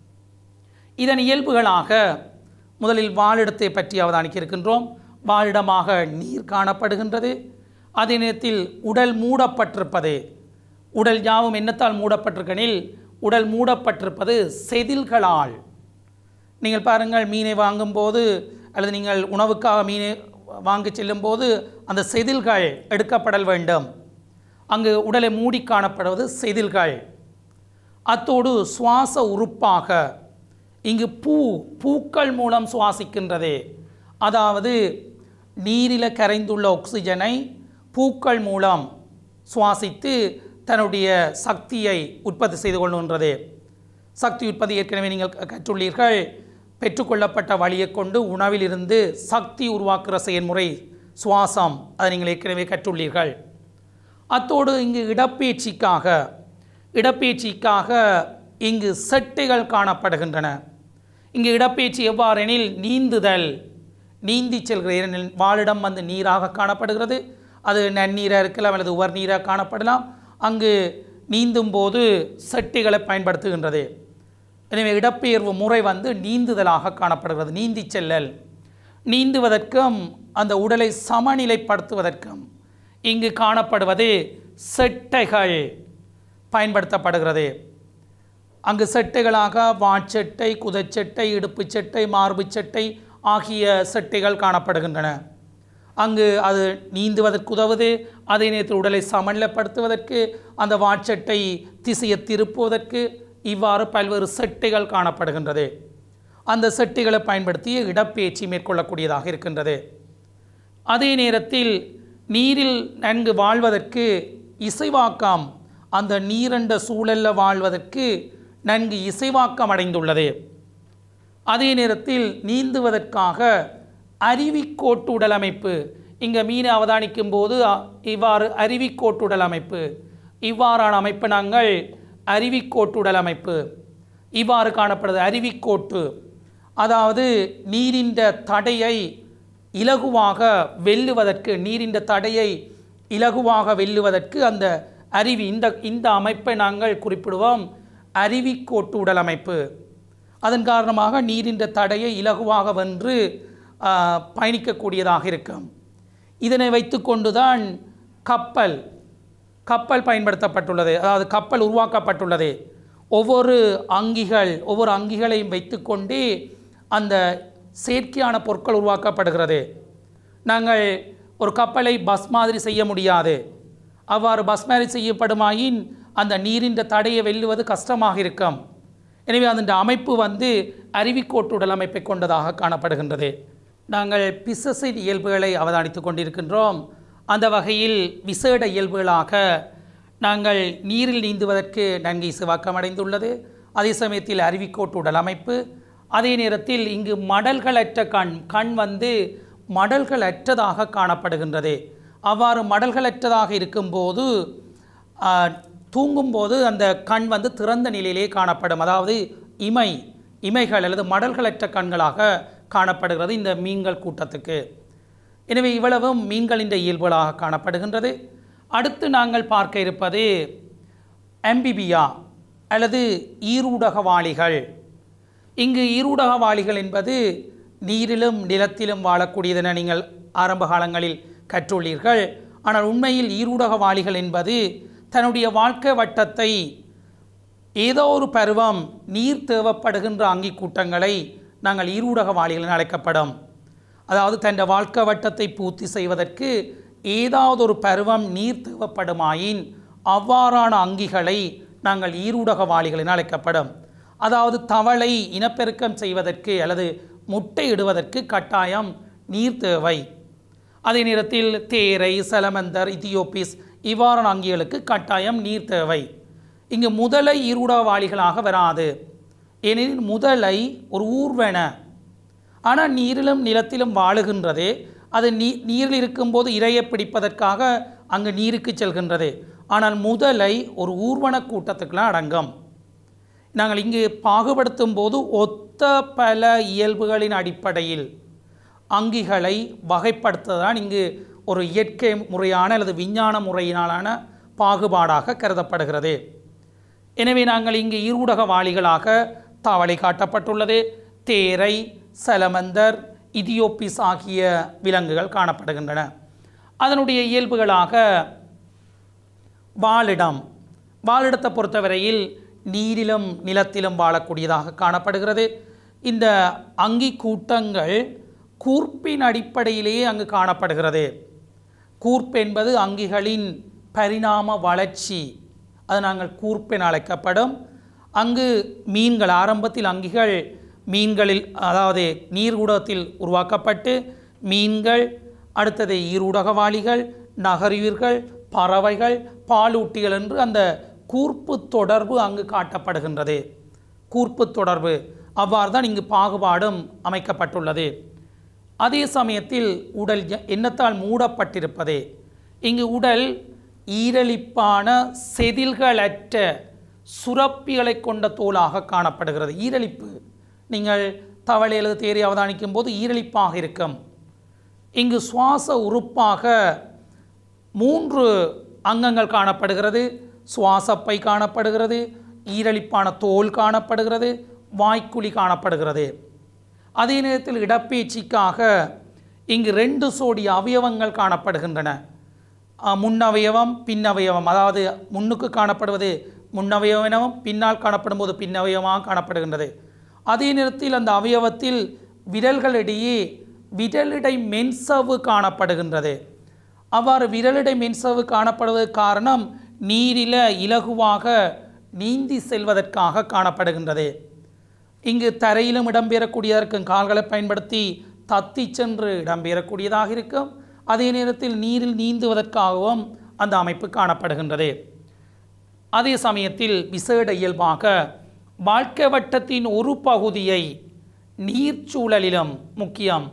இதன் இயல்புகளாக முதலில் வாழிடத்தை பற்றி அவதானிக்க இருக்கின்றோம் வாழிடமாக நீர் காணப்படுகின்றது அதே நேரத்தில் உடல் மூடப்பட்டிருப்பது உடல் யாவும் என்னத்தால் மூடப்பட்டிருக்கனில் உடல் மூடப்பட்டிருப்பது செதில்களால் நீங்கள் பாருங்கள் மீனை வாங்கும்போது அல்லது நீங்கள் உணவுக்காக மீனை வாங்கி செல்லும்போது அந்த செதில்கள் எடுக்கப்படல் வேண்டும் அங்கு உடலை மூடி காணப்படுவது செதில்கள் அத்தோடு சுவாச உறுப்பாக இங்கு பூ பூக்கள் மூலம் சுவாசிக்கின்றது அதாவது நீரில் கரைந்துள்ள ஆக்சிஜனை பூக்கள் மூலம் சுவாசித்து தன்னுடைய சக்தியை உற்பத்தி செய்து கொள்கின்றது சக்தி உற்பத்தி ஏற்கனவே நீங்கள் க- கற்றுள்ளீர்கள் பெற்றுக்கொள்ளப்பட்ட வழியை கொண்டு உணவிலிருந்து சக்தி உருவாக்குற செயல்முறை சுவாசம் அதை நீங்கள் ஏற்கனவே கற்றுள்ளீர்கள் அத்தோடு இங்கு இடப்பெயர்ச்சிக்காக இடப்பெயர்ச்சிக்காக இங்கு செட்டைகள் காணப்படுகின்றன இங்கு இடப்பெயர்ச்சி எவ்வாறெனில் நீந்துதல் நீந்தி செல்கிற ஏனெனில் வாழிடம் வந்து நீராக காணப்படுகிறது அது நன்னீராக இருக்கலாம் அல்லது உவர் நீராக காணப்படலாம் அங்கு நீந்தும் போது செட்டிகளை பயன்படுத்துகின்றது எனவே இடப்பெயர்வு முறை வந்து நீந்துதலாக காணப்படுகிறது நீந்தி செல்லல் நீந்துவதற்கும் அந்த உடலை சமநிலைப்படுத்துவதற்கும் இங்கு காணப்படுவது செட்டைகள் பயன்படுத்தப்படுகிறது அங்கு செட்டைகளாக வாட்செட்டை குதச்செட்டை இடுப்புச் செட்டை மார்புச் செட்டை ஆகிய செட்டைகள் காணப்படுகின்றன அங்கு அது நீந்துவதற்கு உதவுது அதே நேரத்தில் உடலை சமநிலைப்படுத்துவதற்கு அந்த வாட்செட்டை திசையை திருப்புவதற்கு இவ்வாறு பல்வேறு செட்டைகள் காணப்படுகின்றது அந்த செட்டைகளை பயன்படுத்தி இடப்பெயர்ச்சி மேற்கொள்ளக்கூடியதாக இருக்கின்றது அதே நேரத்தில் நீரில் நன்கு வாழ்வதற்கு இசைவாக்கம் அந்த நீரண்ட சூழலில் வாழ்வதற்கு நன்கு இசைவாக்கம் அடைந்துள்ளது அதே நேரத்தில் நீந்துவதற்காக அருவிக்கோட்டு உடல் அமைப்பு இங்கே மீனை அவதானிக்கும் போது அ- இவ்வாறு அருவிக்கோட்டு உடல் அமைப்பு இவ்வாறான அமைப்பு நாங்கள் அருவிக்கோட்டு உடல் அமைப்பு இவ்வாறு காணப்படுது அருவிக்கோட்டு அதாவது நீரின் தடையை இலகுவாக வெல்லுவதற்கு நீரின் தடையை இலகுவாக வெல்லுவதற்கு அந்த அருவி இந்த இந்த அமைப்பை நாங்கள் குறிப்பிடுவோம் அருவிக்கோட்டு உடல் அமைப்பு அதன் காரணமாக நீரின் தடையை இலகுவாக வென்று ஆ, பயணிக்கக்கூடியதாக இருக்கும் இதனை வைத்துக்கொண்டுதான் கப்பல் கப்பல் பயன்படுத்தப்பட்டுள்ளது அதாவது கப்பல் உருவாக்கப்பட்டுள்ளது ஒவ்வொரு அங்கிகள் ஒவ்வொரு அங்கிகளையும் வைத்துக்கொண்டே அந்த செயற்கையான பொருட்கள் உருவாக்கப்படுகிறது நாங்கள் ஒரு கப்பலை பஸ் மாதிரி செய்ய முடியாது அவ்வாறு பஸ் மாதிரி செய்யப்படுமாயின் அந்த நீரின் தடையை வெல்லுவது கஷ்டமாக இருக்கும் எனவே அதன் அமைப்பு வந்து அருவிக்கோட்டுடல் அமைப்பை கொண்டதாக காணப்படுகின்றது நாங்கள் பிசசின் இயல்புகளை அவதானித்துக் கொண்டிருக்கின்றோம் அந்த வகையில் விசேட இயல்புகளாக நாங்கள் நீரில் நீந்துவதற்கு நன்கு இசுவாக்கம் அடைந்துள்ளது அதே சமயத்தில் அருவிக்கோட்டு உடல் அமைப்பு அதே நேரத்தில் இங்கு மடல்களற்ற கண் கண் வந்து மடல்களற்றதாக காணப்படுகின்றது அவ்வாறு மடல்களற்றதாக இருக்கும்போது ஆ, தூங்கும்போது அந்த கண் வந்து திறந்த நிலையிலே காணப்படும் அதாவது இமை இமைகள் அல்லது மடல்களற்ற கண்களாக காணப்படுகிறது இந்த மீன்கள் கூட்டத்துக்கு எனவே இவ்வளவும் மீன்களின் இயல்புகளாக காணப்படுகின்றது அடுத்து நாங்கள் பார்க்க இருப்பது அம்பிபியா அல்லது ஈரூடகவாளிகள் இங்கு ஈரூடகவாளிகள் என்பது நீரிலும் நிலத்திலும் வாழக்கூடியதென நீங்கள் ஆரம்ப காலங்களில் கற்றுள்ளீர்கள் ஆனால் உண்மையில் ஈரூடகவாளிகள் என்பது தன்னுடைய வாழ்க்கை வட்டத்தை ஏதோ ஒரு பருவம் நீர் தேவைப்படுகின்ற அங்கி கூட்டங்களை நாங்கள் ஈரூடகவாளிகள் என அழைக்கப்படும் அதாவது தன் வாழ்க்கை வட்டத்தை பூர்த்தி செய்வதற்கு ஏதாவது ஒரு பருவம் நீர் தேவைப்படுமாயின் அவ்வாறான அங்கிகளை நாங்கள் ஈரூடகவாளிகள் என அழைக்கப்படும் அதாவது தவளை இனப்பெருக்கம் செய்வதற்கு அல்லது முட்டை இடுவதற்கு கட்டாயம் நீர் தேவை அதே நேரத்தில் தேரை சலமந்தர் இத்தியோப்பிஸ் இவ்வாறான அங்கிகளுக்கு கட்டாயம் நீர் தேவை இங்கு முதலை ஈரூடகவாளிகளாக வராது ஏனெனில் முதலை ஒரு ஊர்வன ஆனால் நீரிலும் நிலத்திலும் வாழுகின்றது அது நீ நீரில் இருக்கும்போது இரையை பிடிப்பதற்காக அங்கு நீருக்கு செல்கின்றது ஆனால் முதலை ஒரு ஊர்வன கூட்டத்துக்குலாம் அடங்கும் நாங்கள் இங்கு பாகுபடுத்தும் போது ஒத்த பல இயல்புகளின் அடிப்படையில் அங்கிகளை வகைப்படுத்துவதுதான் இங்கு ஒரு இயற்கை முறையான அல்லது விஞ்ஞான முறையினாலான பாகுபாடாக கருதப்படுகிறது எனவே நாங்கள் இங்கு ஈரூடக வாளிகளாக தவளை காட்டப்பட்டுள்ளது தேரை சலமந்தர் இதியோப்பிஸ் ஆகிய விலங்குகள் காணப்படுகின்றன அதனுடைய இயல்புகளாக வாழிடம் வாழிடத்தை பொறுத்தவரையில் நீரிலும் நிலத்திலும் வாழக்கூடியதாக காணப்படுகிறது இந்த அங்கி கூட்டங்கள் கூர்ப்பின் அடிப்படையிலேயே அங்கு காணப்படுகிறது கூர்ப்பு என்பது அங்கிகளின் பரிணாம வளர்ச்சி அது நாங்கள் கூர்ப்பு என அழைக்கப்படும் அங்கு மீன்கள் ஆரம்பத்தில் அங்கிகள் மீன்களில் அதாவது நீர்ஊடகத்தில் உருவாக்கப்பட்டு மீன்கள் அடுத்தது ஈரூடகவாளிகள் நகருயிர்கள் பறவைகள் பாலூட்டிகள் என்று அந்த கூர்ப்பு தொடர்பு அங்கு காட்டப்படுகின்றது கூர்ப்பு தொடர்பு அவ்வாறு தான் இங்கு பாகுபாடும் அமைக்கப்பட்டுள்ளது அதே சமயத்தில் உடல் எ- எண்ணத்தால் மூடப்பட்டிருப்பது இங்கு உடல் ஈரலிப்பான செதில்களற்ற சுரப்பிகளை கொண்ட தோலாக காணப்படுகிறது ஈரலிப்பு நீங்கள் தவளை அல்லது தேரை அவதானிக்கும் போது ஈரலிப்பாக இருக்கும் இங்கு சுவாச உறுப்பாக மூன்று அங்கங்கள் காணப்படுகிறது சுவாசப்பை காணப்படுகிறது ஈரலிப்பான தோல் காணப்படுகிறது வாய்க்குழி காணப்படுகிறது அதே நேரத்தில் இடப்பெயர்ச்சிக்காக இங்கு ரெண்டு சோடி அவயவங்கள் காணப்படுகின்றன அஹ், முன்னவயவம் பின்னவயவம் அதாவது முன்னுக்கு காணப்படுவது முன்னவயவம் எனவும் பின்னால் காணப்படும் போது பின்னவயவமாக காணப்படுகின்றது அதே நேரத்தில் அந்த அவயவத்தில் விரல்களிடையே விரலிடை மென்சவ்வு காணப்படுகின்றது அவ்வாறு விரலிடை மென்சவ்வு காணப்படுவதற்கு காரணம் நீரில இலகுவாக நீந்தி செல்வதற்காக காணப்படுகின்றது இங்கு தரையிலும் இடம்பெறக்கூடியதற்கும் கால்களை பயன்படுத்தி தத்தி சென்று இடம்பெறக்கூடியதாக இருக்கும் அதே நேரத்தில் நீரில் நீந்துவதற்காகவும் அந்த அமைப்பு காணப்படுகின்றது அதே சமயத்தில் விசேட இயல்பாக வாழ்க்கை வட்டத்தின் ஒரு பகுதியை நீர்ச்சூழலிலும் முக்கியம்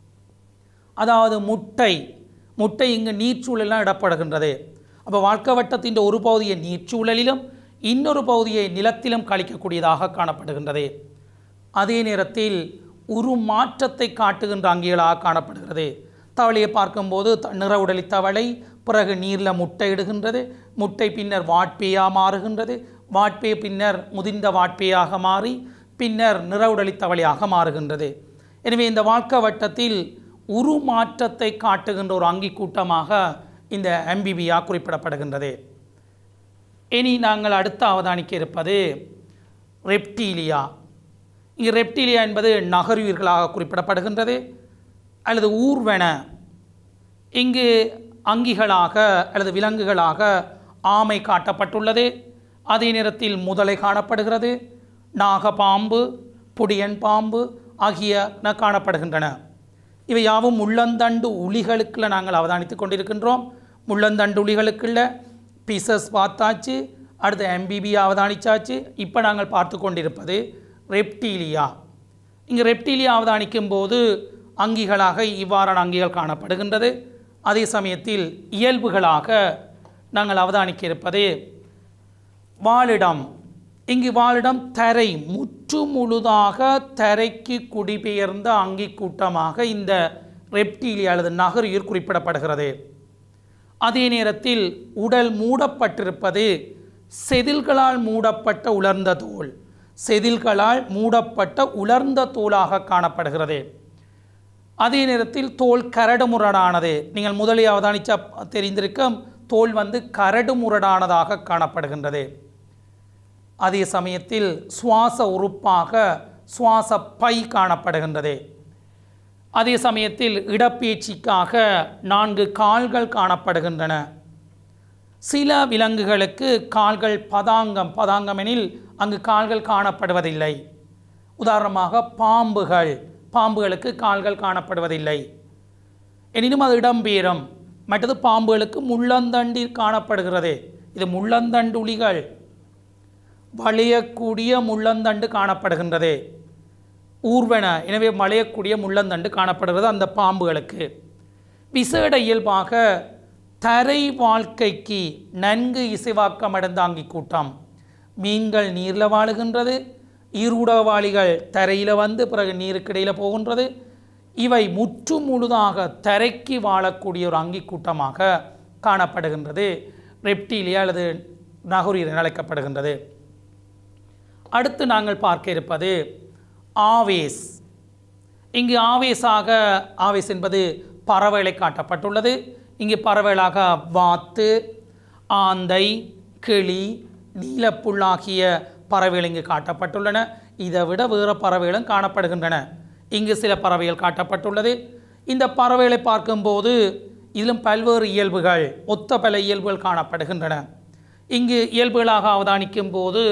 அதாவது முட்டை முட்டை இங்கு நீர்ச்சூழலாம் இடப்படுகின்றது அப்போ வாழ்க்கை வட்டத்தின் ஒரு பகுதியை நீர்ச்சூழலிலும் இன்னொரு பகுதியை நிலத்திலும் கழிக்கக்கூடியதாக காணப்படுகின்றது அதே நேரத்தில் உரு மாற்றத்தை காட்டுகின்ற அங்கிகளாக காணப்படுகிறது தவளையை பார்க்கும்போது த- நிற உடலி தவளை பிறகு நீரில் முட்டை இடுகின்றது முட்டை பின்னர் வாட்பேயாக மாறுகின்றது வாட்பே பின்னர் முதிர்ந்த வாட்பேயாக மாறி பின்னர் நிற உடலி தவளையாக மாறுகின்றது எனவே இந்த வாழ்க்கை வட்டத்தில் உரு மாற்றத்தை காட்டுகின்ற ஒரு அங்கி கூட்டமாக இந்த எம்பிபியா குறிப்பிடப்படுகின்றது இனி நாங்கள் அடுத்து அவதானிக்க இருப்பது ரெப்டீலியா இங்கு ரெப்டீலியா என்பது நகருயிர்களாக குறிப்பிடப்படுகின்றது அல்லது ஊர்வன இங்கு அங்கிகளாக அல்லது விலங்குகளாக ஆமை காட்டப்பட்டுள்ளது அதே நேரத்தில் முதலை காணப்படுகிறது நாகப்பாம்பு புடியன் பாம்பு ஆகியன காணப்படுகின்றன இவை யாவும் முள்ளந்தண்டு உளிகளுக்குள்ள நாங்கள் அவதானித்து கொண்டிருக்கின்றோம் முள்ளந்தண்டு உளிகளுக்குள்ள பீசஸ் பார்த்தாச்சு அடுத்து எம்பிபி அவதானிச்சாச்சு இப்போ நாங்கள் பார்த்து கொண்டிருப்பது ரெப்டீலியா இங்கு ரெப்டீலியா அவதானிக்கும் போது அங்கிகளாக இவ்வாறான அங்கிகள் காணப்படுகின்றது அதே சமயத்தில் இயல்புகளாக நாங்கள் அவதானிக்க இருப்பது வாழிடம் இங்கு வாழிடம் தரை முற்று முழுதாக தரைக்கு குடிபெயர்ந்த அங்கி கூட்டமாக இந்த ரெப்டீலியா அல்லது நகரியூர் குறிப்பிடப்படுகிறது அதே நேரத்தில் உடல் மூடப்பட்டிருப்பது செதில்களால் மூடப்பட்ட உலர்ந்த தோல் செதில்களால் மூடப்பட்ட உலர்ந்த தோலாக காணப்படுகிறது அதே நேரத்தில் தோல் கரடுமுரடானது நீங்கள் முதலில் அவதானிச்சா தெரிந்திருக்கும் தோல் வந்து கரடுமுரடானதாக காணப்படுகின்றது அதே சமயத்தில் சுவாச உறுப்பாக சுவாச பை காணப்படுகின்றது அதே சமயத்தில் இடப்பெயர்ச்சிக்காக நான்கு கால்கள் காணப்படுகின்றன சில விலங்குகளுக்கு கால்கள் பதாங்கம் பதாங்கம் எனில் அங்கு கால்கள் காணப்படுவதில்லை உதாரணமாக பாம்புகள் பாம்புகளுக்கு கால்கள் காணப்படுவதில்லை எனினும் அது இடம்பெயரும் மற்றது பாம்புகளுக்கு முள்ளந்தண்டில் காணப்படுகிறது இது முள்ளந்தண்டுளிகள் வளையக்கூடிய முள்ளந்தண்டு காணப்படுகின்றது ஊர்வன எனவே வளையக்கூடிய முள்ளந்தண்டு காணப்படுகிறது அந்த பாம்புகளுக்கு விசேட இயல்பாக தரை வாழ்க்கைக்கு நன்கு இசைவாக்கமடைந்த அங்கி கூட்டம் மீன்கள் நீரில் வாழுகின்றது ஈரூடகவாளிகள் தரையில் வந்து பிறகு நீருக்கிடையில் போகின்றது இவை முற்று முழுதாக தரைக்கு வாழக்கூடிய ஒரு அங்கி கூட்டமாக காணப்படுகின்றது ரெப்டீலியா அல்லது நகரீர் என அழைக்கப்படுகின்றது அடுத்து நாங்கள் பார்க்க இருப்பது ஆவேஸ் இங்கு ஆவேஸாக ஆவேஸ் என்பது பறவைகளை காட்டப்பட்டுள்ளது இங்கு பறவைகளாக வாத்து ஆந்தை கிளி நீலப்புல் ஆகிய பறவைகள் இங்கு காட்டப்பட்டுள்ளன இதை விட வேறு பறவைகளும் காணப்படுகின்றன இங்கு சில பறவைகள் காட்டப்பட்டுள்ளது இந்த பறவைகளை பார்க்கும்போது இதிலும் பல்வேறு இயல்புகள் ஒத்த பல இயல்புகள் காணப்படுகின்றன இங்கு இயல்புகளாக அவதானிக்கும் போது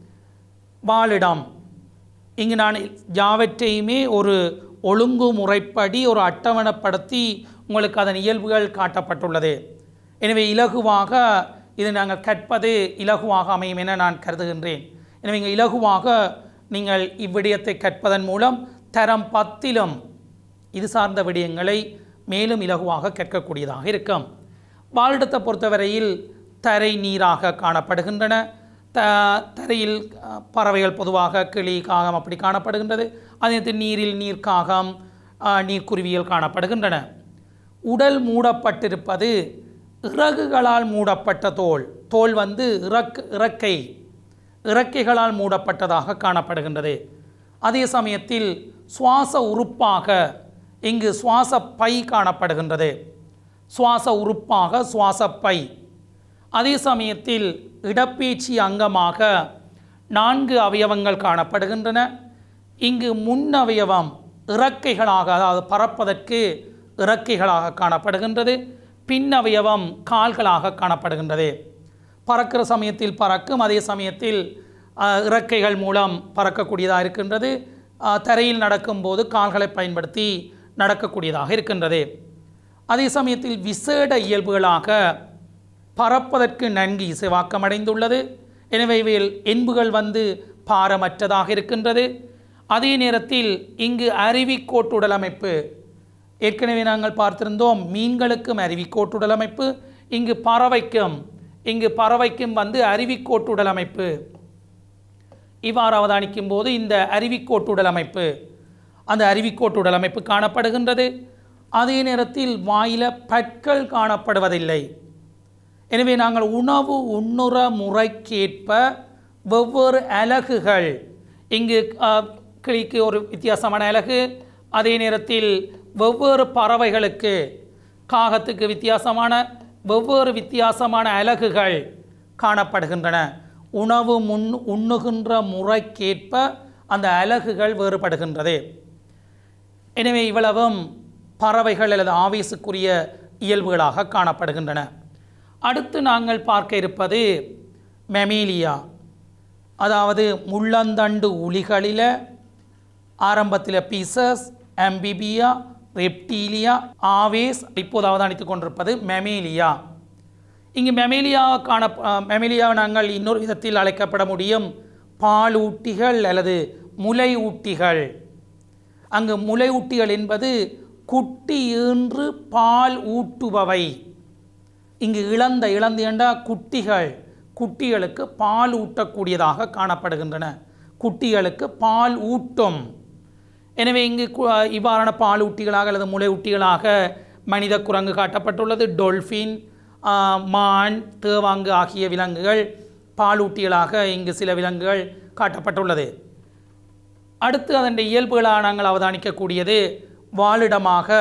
வாழிடம் இங்கு நான் யாவற்றையுமே ஒரு ஒழுங்குமுறைப்படி ஒரு அட்டவணைப்படுத்தி உங்களுக்கு அதன் இயல்புகள் காட்டப்பட்டுள்ளது எனவே இலகுவாக இதை நாங்கள் கற்பது இலகுவாக அமையும் என நான் கருதுகின்றேன் எனவே இங்கே இலகுவாக நீங்கள் இவ்விடயத்தை கற்பதன் மூலம் தரம் பத்திலும் இது சார்ந்த விடயங்களை மேலும் இலகுவாக கற்கக்கூடியதாக இருக்கும் வாழிடத்தை பொறுத்தவரையில் தரை நீராக காணப்படுகின்றன த தரையில் அஹ், பறவைகள் பொதுவாக கிளி காகம் அப்படி காணப்படுகின்றது அதே நேரத்தில் நீரில் நீர்க்காகம் அஹ், நீர்க்குருவிகள் காணப்படுகின்றன உடல் மூடப்பட்டிருப்பது இறகுகளால் மூடப்பட்ட தோல் தோல் வந்து இறக்கு இறக்கை இறக்கைகளால் மூடப்பட்டதாக காணப்படுகின்றது அதே சமயத்தில் சுவாச உறுப்பாக இங்கு சுவாச பை காணப்படுகின்றது சுவாச உறுப்பாக சுவாசப்பை அதே சமயத்தில் இடப்பேச்சி அங்கமாக நான்கு அவயவங்கள் காணப்படுகின்றன இங்கு முன் அவயவம் இறக்கைகளாக அதாவது பறப்பதற்கு இறக்கைகளாக காணப்படுகின்றது பின் அவயவம் கால்களாக காணப்படுகின்றது பறக்கிற சமயத்தில் பறக்கும் அதே சமயத்தில் அஹ், இறக்கைகள் மூலம் பறக்கக்கூடியதாக இருக்கின்றது அஹ், தரையில் நடக்கும்போது கால்களை பயன்படுத்தி நடக்கக்கூடியதாக இருக்கின்றது அதே சமயத்தில் விசேட இயல்புகளாக பறப்பதற்கு நன்கு இசைவாக்கமடைந்துள்ளது எனவே இவையில் என்புகள் வந்து பாரமற்றதாக இருக்கின்றது அதே நேரத்தில் இங்கு அருவிக்கோட்டுடல் அமைப்பு ஏற்கனவே நாங்கள் பார்த்திருந்தோம் மீன்களுக்கும் அருவிக்கோட்டுடல் அமைப்பு இங்கு பறவைக்கும் இங்கு பறவைக்கும் வந்து அருவிக்கோட்டுடல் அமைப்பு இவ்வாறு அவதானிக்கும் போது இந்த அருவிக்கோட்டுடல் அமைப்பு அந்த அருவிக்கோட்டுடல் அமைப்பு காணப்படுகின்றது அதே நேரத்தில் வாயில பற்கள் காணப்படுவதில்லை எனவே நாங்கள் உணவு உண்ணுற முறைக்கேற்ப வெவ்வேறு அலகுகள் இங்கு அஹ், கிளிக்கு ஒரு வித்தியாசமான அலகு அதே நேரத்தில் வெவ்வேறு பறவைகளுக்கு காகத்துக்கு வித்தியாசமான வெவ்வேறு வித்தியாசமான அலகுகள் காணப்படுகின்றன உணவு முன் உண்ணுகின்ற முறைக்கேற்ப அந்த அலகுகள் வேறுபடுகின்றது எனவே இவ்வளவும் பறவைகள் அல்லது ஆவேசுக்குரிய இயல்புகளாக காணப்படுகின்றன அடுத்து நாங்கள் பார்க்க இருப்பது மெமீலியா அதாவது முள்ளந்தண்டு உளிகளில் ஆரம்பத்தில் பீசஸ் ஆம்பிபியா ரெப்டீலியா ஆவேஸ் இப்போது அவதானித்துக் கொண்டிருப்பது மெமேலியா இங்கு மெமேலியா காண மெமேலியா நாங்கள் இன்னொரு விதத்தில் அழைக்கப்பட முடியும் பாலூட்டிகள் அல்லது முலை ஊட்டிகள் அங்கு முலை ஊட்டிகள் என்பது குட்டி ஈன்று பால் ஊட்டுபவை இங்கு இழந்த இழந்து என்றா குட்டிகள் குட்டிகளுக்கு பால் ஊட்டக்கூடியதாக காணப்படுகின்றன குட்டிகளுக்கு பால் ஊட்டும் எனவே இங்கு கு- இவ்வாறான பால் ஊட்டிகளாக அல்லது முளை ஊட்டிகளாக மனித குரங்கு காட்டப்பட்டுள்ளது டொல்ஃபின் ஆ, மான் தேவாங்கு ஆகிய விலங்குகள் பாலூட்டிகளாக இங்கு சில விலங்குகள் காட்டப்பட்டுள்ளது அடுத்து அதன் இயல்புகளாக நாங்கள் அவதானிக்கக்கூடியது வாழிடமாக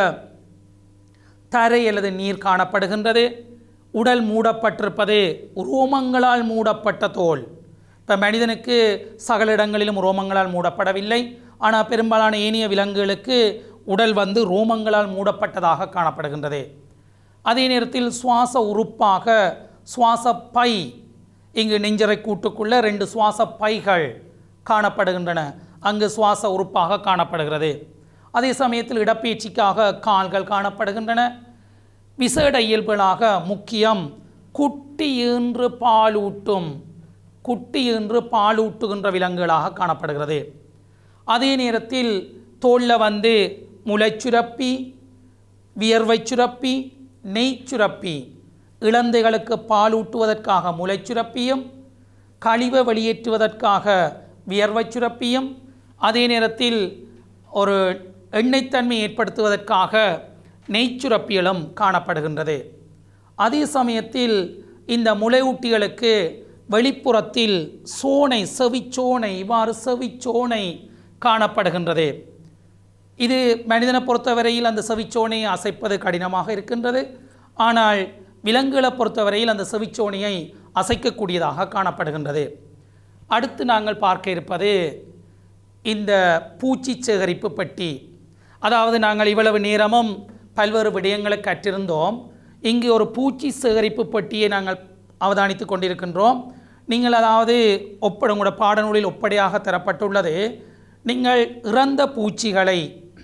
தரை அல்லது நீர் காணப்படுகின்றது உடல் மூடப்பட்டிருப்பது ரோமங்களால் மூடப்பட்ட தோல் இப்போ மனிதனுக்கு சகல இடங்களிலும் ரோமங்களால் மூடப்படவில்லை ஆனால் பெரும்பாலான ஏனைய விலங்குகளுக்கு உடல் வந்து ரோமங்களால் மூடப்பட்டதாக காணப்படுகின்றது அதே நேரத்தில் சுவாச உறுப்பாக சுவாச பை இங்கு நெஞ்சரை கூட்டுக்குள்ள ரெண்டு சுவாச பைகள் காணப்படுகின்றன அங்கு சுவாச உறுப்பாக காணப்படுகிறது அதே சமயத்தில் இடப்பெயர்ச்சிக்காக கால்கள் காணப்படுகின்றன விசேட இயல்புகளாக முக்கியம் குட்டி ஈன்று பாலூட்டும் குட்டி ஈன்று பாலூட்டுகின்ற விலங்குகளாக காணப்படுகிறது அதே நேரத்தில் தோளில் வந்து முளைச்சுரப்பி வியர்வை சுரப்பி நெய் சுரப்பி இளந்தைகளுக்கு பாலூட்டுவதற்காக முளைச்சுரப்பியும் கழிவை வெளியேற்றுவதற்காக வியர்வை சுரப்பியும் அதே நேரத்தில் ஒரு எண்ணெய்த்தன்மை ஏற்படுத்துவதற்காக நெய்ச்சுரப்பியலும் காணப்படுகின்றது அதே சமயத்தில் இந்த முளையூட்டிகளுக்கு வெளிப்புறத்தில் சோனை செவிச்சோனை இவ்வாறு செவிச்சோனை காணப்படுகின்றது இது மனிதனை பொறுத்தவரையில் அந்த செவிச்சோனையை அசைப்பது கடினமாக இருக்கின்றது ஆனால் விலங்குகளை பொறுத்தவரையில் அந்த செவிச்சோனையை அசைக்கக்கூடியதாக காணப்படுகின்றது அடுத்து நாங்கள் பார்க்க இருப்பது இந்த பூச்சி சேகரிப்பு பெட்டி அதாவது நாங்கள் இவ்வளவு நேரமும் பல்வேறு விடயங்களை கற்றிருந்தோம் இங்கு ஒரு பூச்சி சேகரிப்பு பெட்டியை நாங்கள் அவதானித்து கொண்டிருக்கின்றோம் நீங்கள் அதாவது ஒப்படை உங்களோட பாடநூலில் ஒப்படையாக தரப்பட்டுள்ளது நீங்கள் இறந்த பூச்சிகளை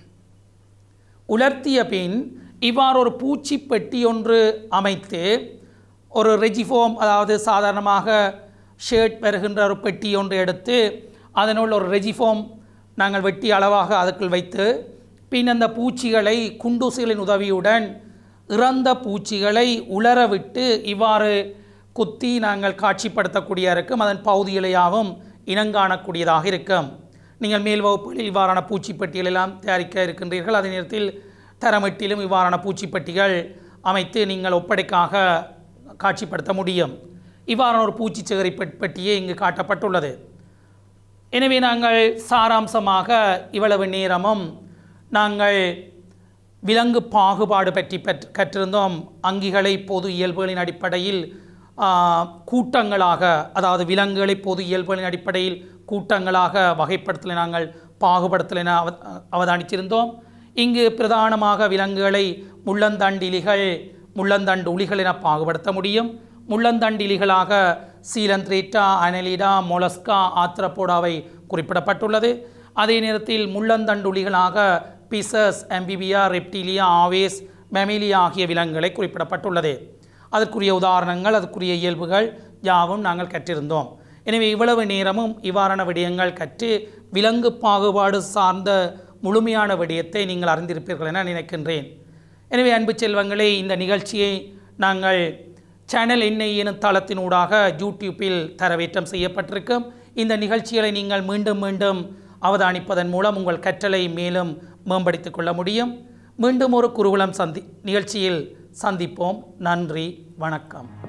உலர்த்திய பின் இவ்வாறு ஒரு பூச்சி பெட்டி ஒன்று அமைத்து ஒரு ரெஜிஃபோம் அதாவது சாதாரணமாக ஷேர்ட் வருகின்ற ஒரு பெட்டி ஒன்று எடுத்து அதனுள் ஒரு ரெஜிஃபோம் நாங்கள் வெட்டி அளவாக அதுக்குள் வைத்து பின் அந்த பூச்சிகளை குண்டூசிகளின் உதவியுடன் இறந்த பூச்சிகளை உலர விட்டு இவ்வாறு குத்தி நாங்கள் காட்சிப்படுத்தக்கூடிய இருக்கும் அதன் பகுதிகளையாவும் இனங்காணக்கூடியதாக இருக்கும் நீங்கள் மேல் வகுப்புகளில் இவ்வாறான பூச்சிப்பட்டிகள் எல்லாம் தயாரிக்க இருக்கின்றீர்கள் அதே நேரத்தில் தரமெட்டிலும் இவ்வாறான பூச்சிப்பட்டிகள் அமைத்து நீங்கள் ஒப்படைக்காக காட்சிப்படுத்த முடியும் இவ்வாறான ஒரு பூச்சி சேகரிப்பு பெட்டியே இங்கு காட்டப்பட்டுள்ளது எனவே நாங்கள் சாராம்சமாக இவ்வளவு நேரமும் நாங்கள் விலங்கு பாகுபாடு பற்றி பெற்று கற்றிருந்தோம் அங்கிகளை பொது இயல்புகளின் அடிப்படையில் ஆ, கூட்டங்களாக அதாவது விலங்குகளை பொது இயல்புகளின் அடிப்படையில் கூட்டங்களாக வகைப்படுத்தலை நாங்கள் பாகுபடுத்தலை என அவ அவதானிச்சிருந்தோம் இங்கு பிரதானமாக விலங்குகளை முள்ளந்தண்டிலிகள் முள்ளந்தண்டு உளிகள் என பாகுபடுத்த முடியும் முள்ளந்தண்டிலிகளாக சீலந்திரேட்டா அனலிடா மொலஸ்கா ஆத்ரப்போடாவை குறிப்பிடப்பட்டுள்ளது அதே நேரத்தில் முள்ளந்தண்டுளிகளாக பிசஸ் அம்பிபியா ரெப்டிலியா ஆவேஸ் மெமிலியா ஆகிய விலங்குகளை குறிப்பிடப்பட்டுள்ளது அதற்குரிய உதாரணங்கள் அதற்குரிய இயல்புகள் யாவும் நாங்கள் கற்றிருந்தோம் எனவே இவ்வளவு நேரமும் இவ்வாறான விடயங்கள் கற்று விலங்கு பாகுபாடு சார்ந்த முழுமையான விடயத்தை நீங்கள் அறிந்திருப்பீர்கள் என நினைக்கின்றேன் எனவே அன்பு செல்வங்களே இந்த நிகழ்ச்சியை நாங்கள் சேனல் எண்ணெய் எனும் தளத்தினூடாக யூடியூப்பில் தரவேற்றம் செய்யப்பட்டிருக்கும் இந்த நிகழ்ச்சிகளை நீங்கள் மீண்டும் மீண்டும் அவதானிப்பதன் மூலம் உங்கள் கற்றலை மேலும் மேம்படுத்திக் கொள்ள முடியும் மீண்டும் ஒரு குருகுலம் சந்தி நிகழ்ச்சியில் சந்திப்போம் நன்றி வணக்கம்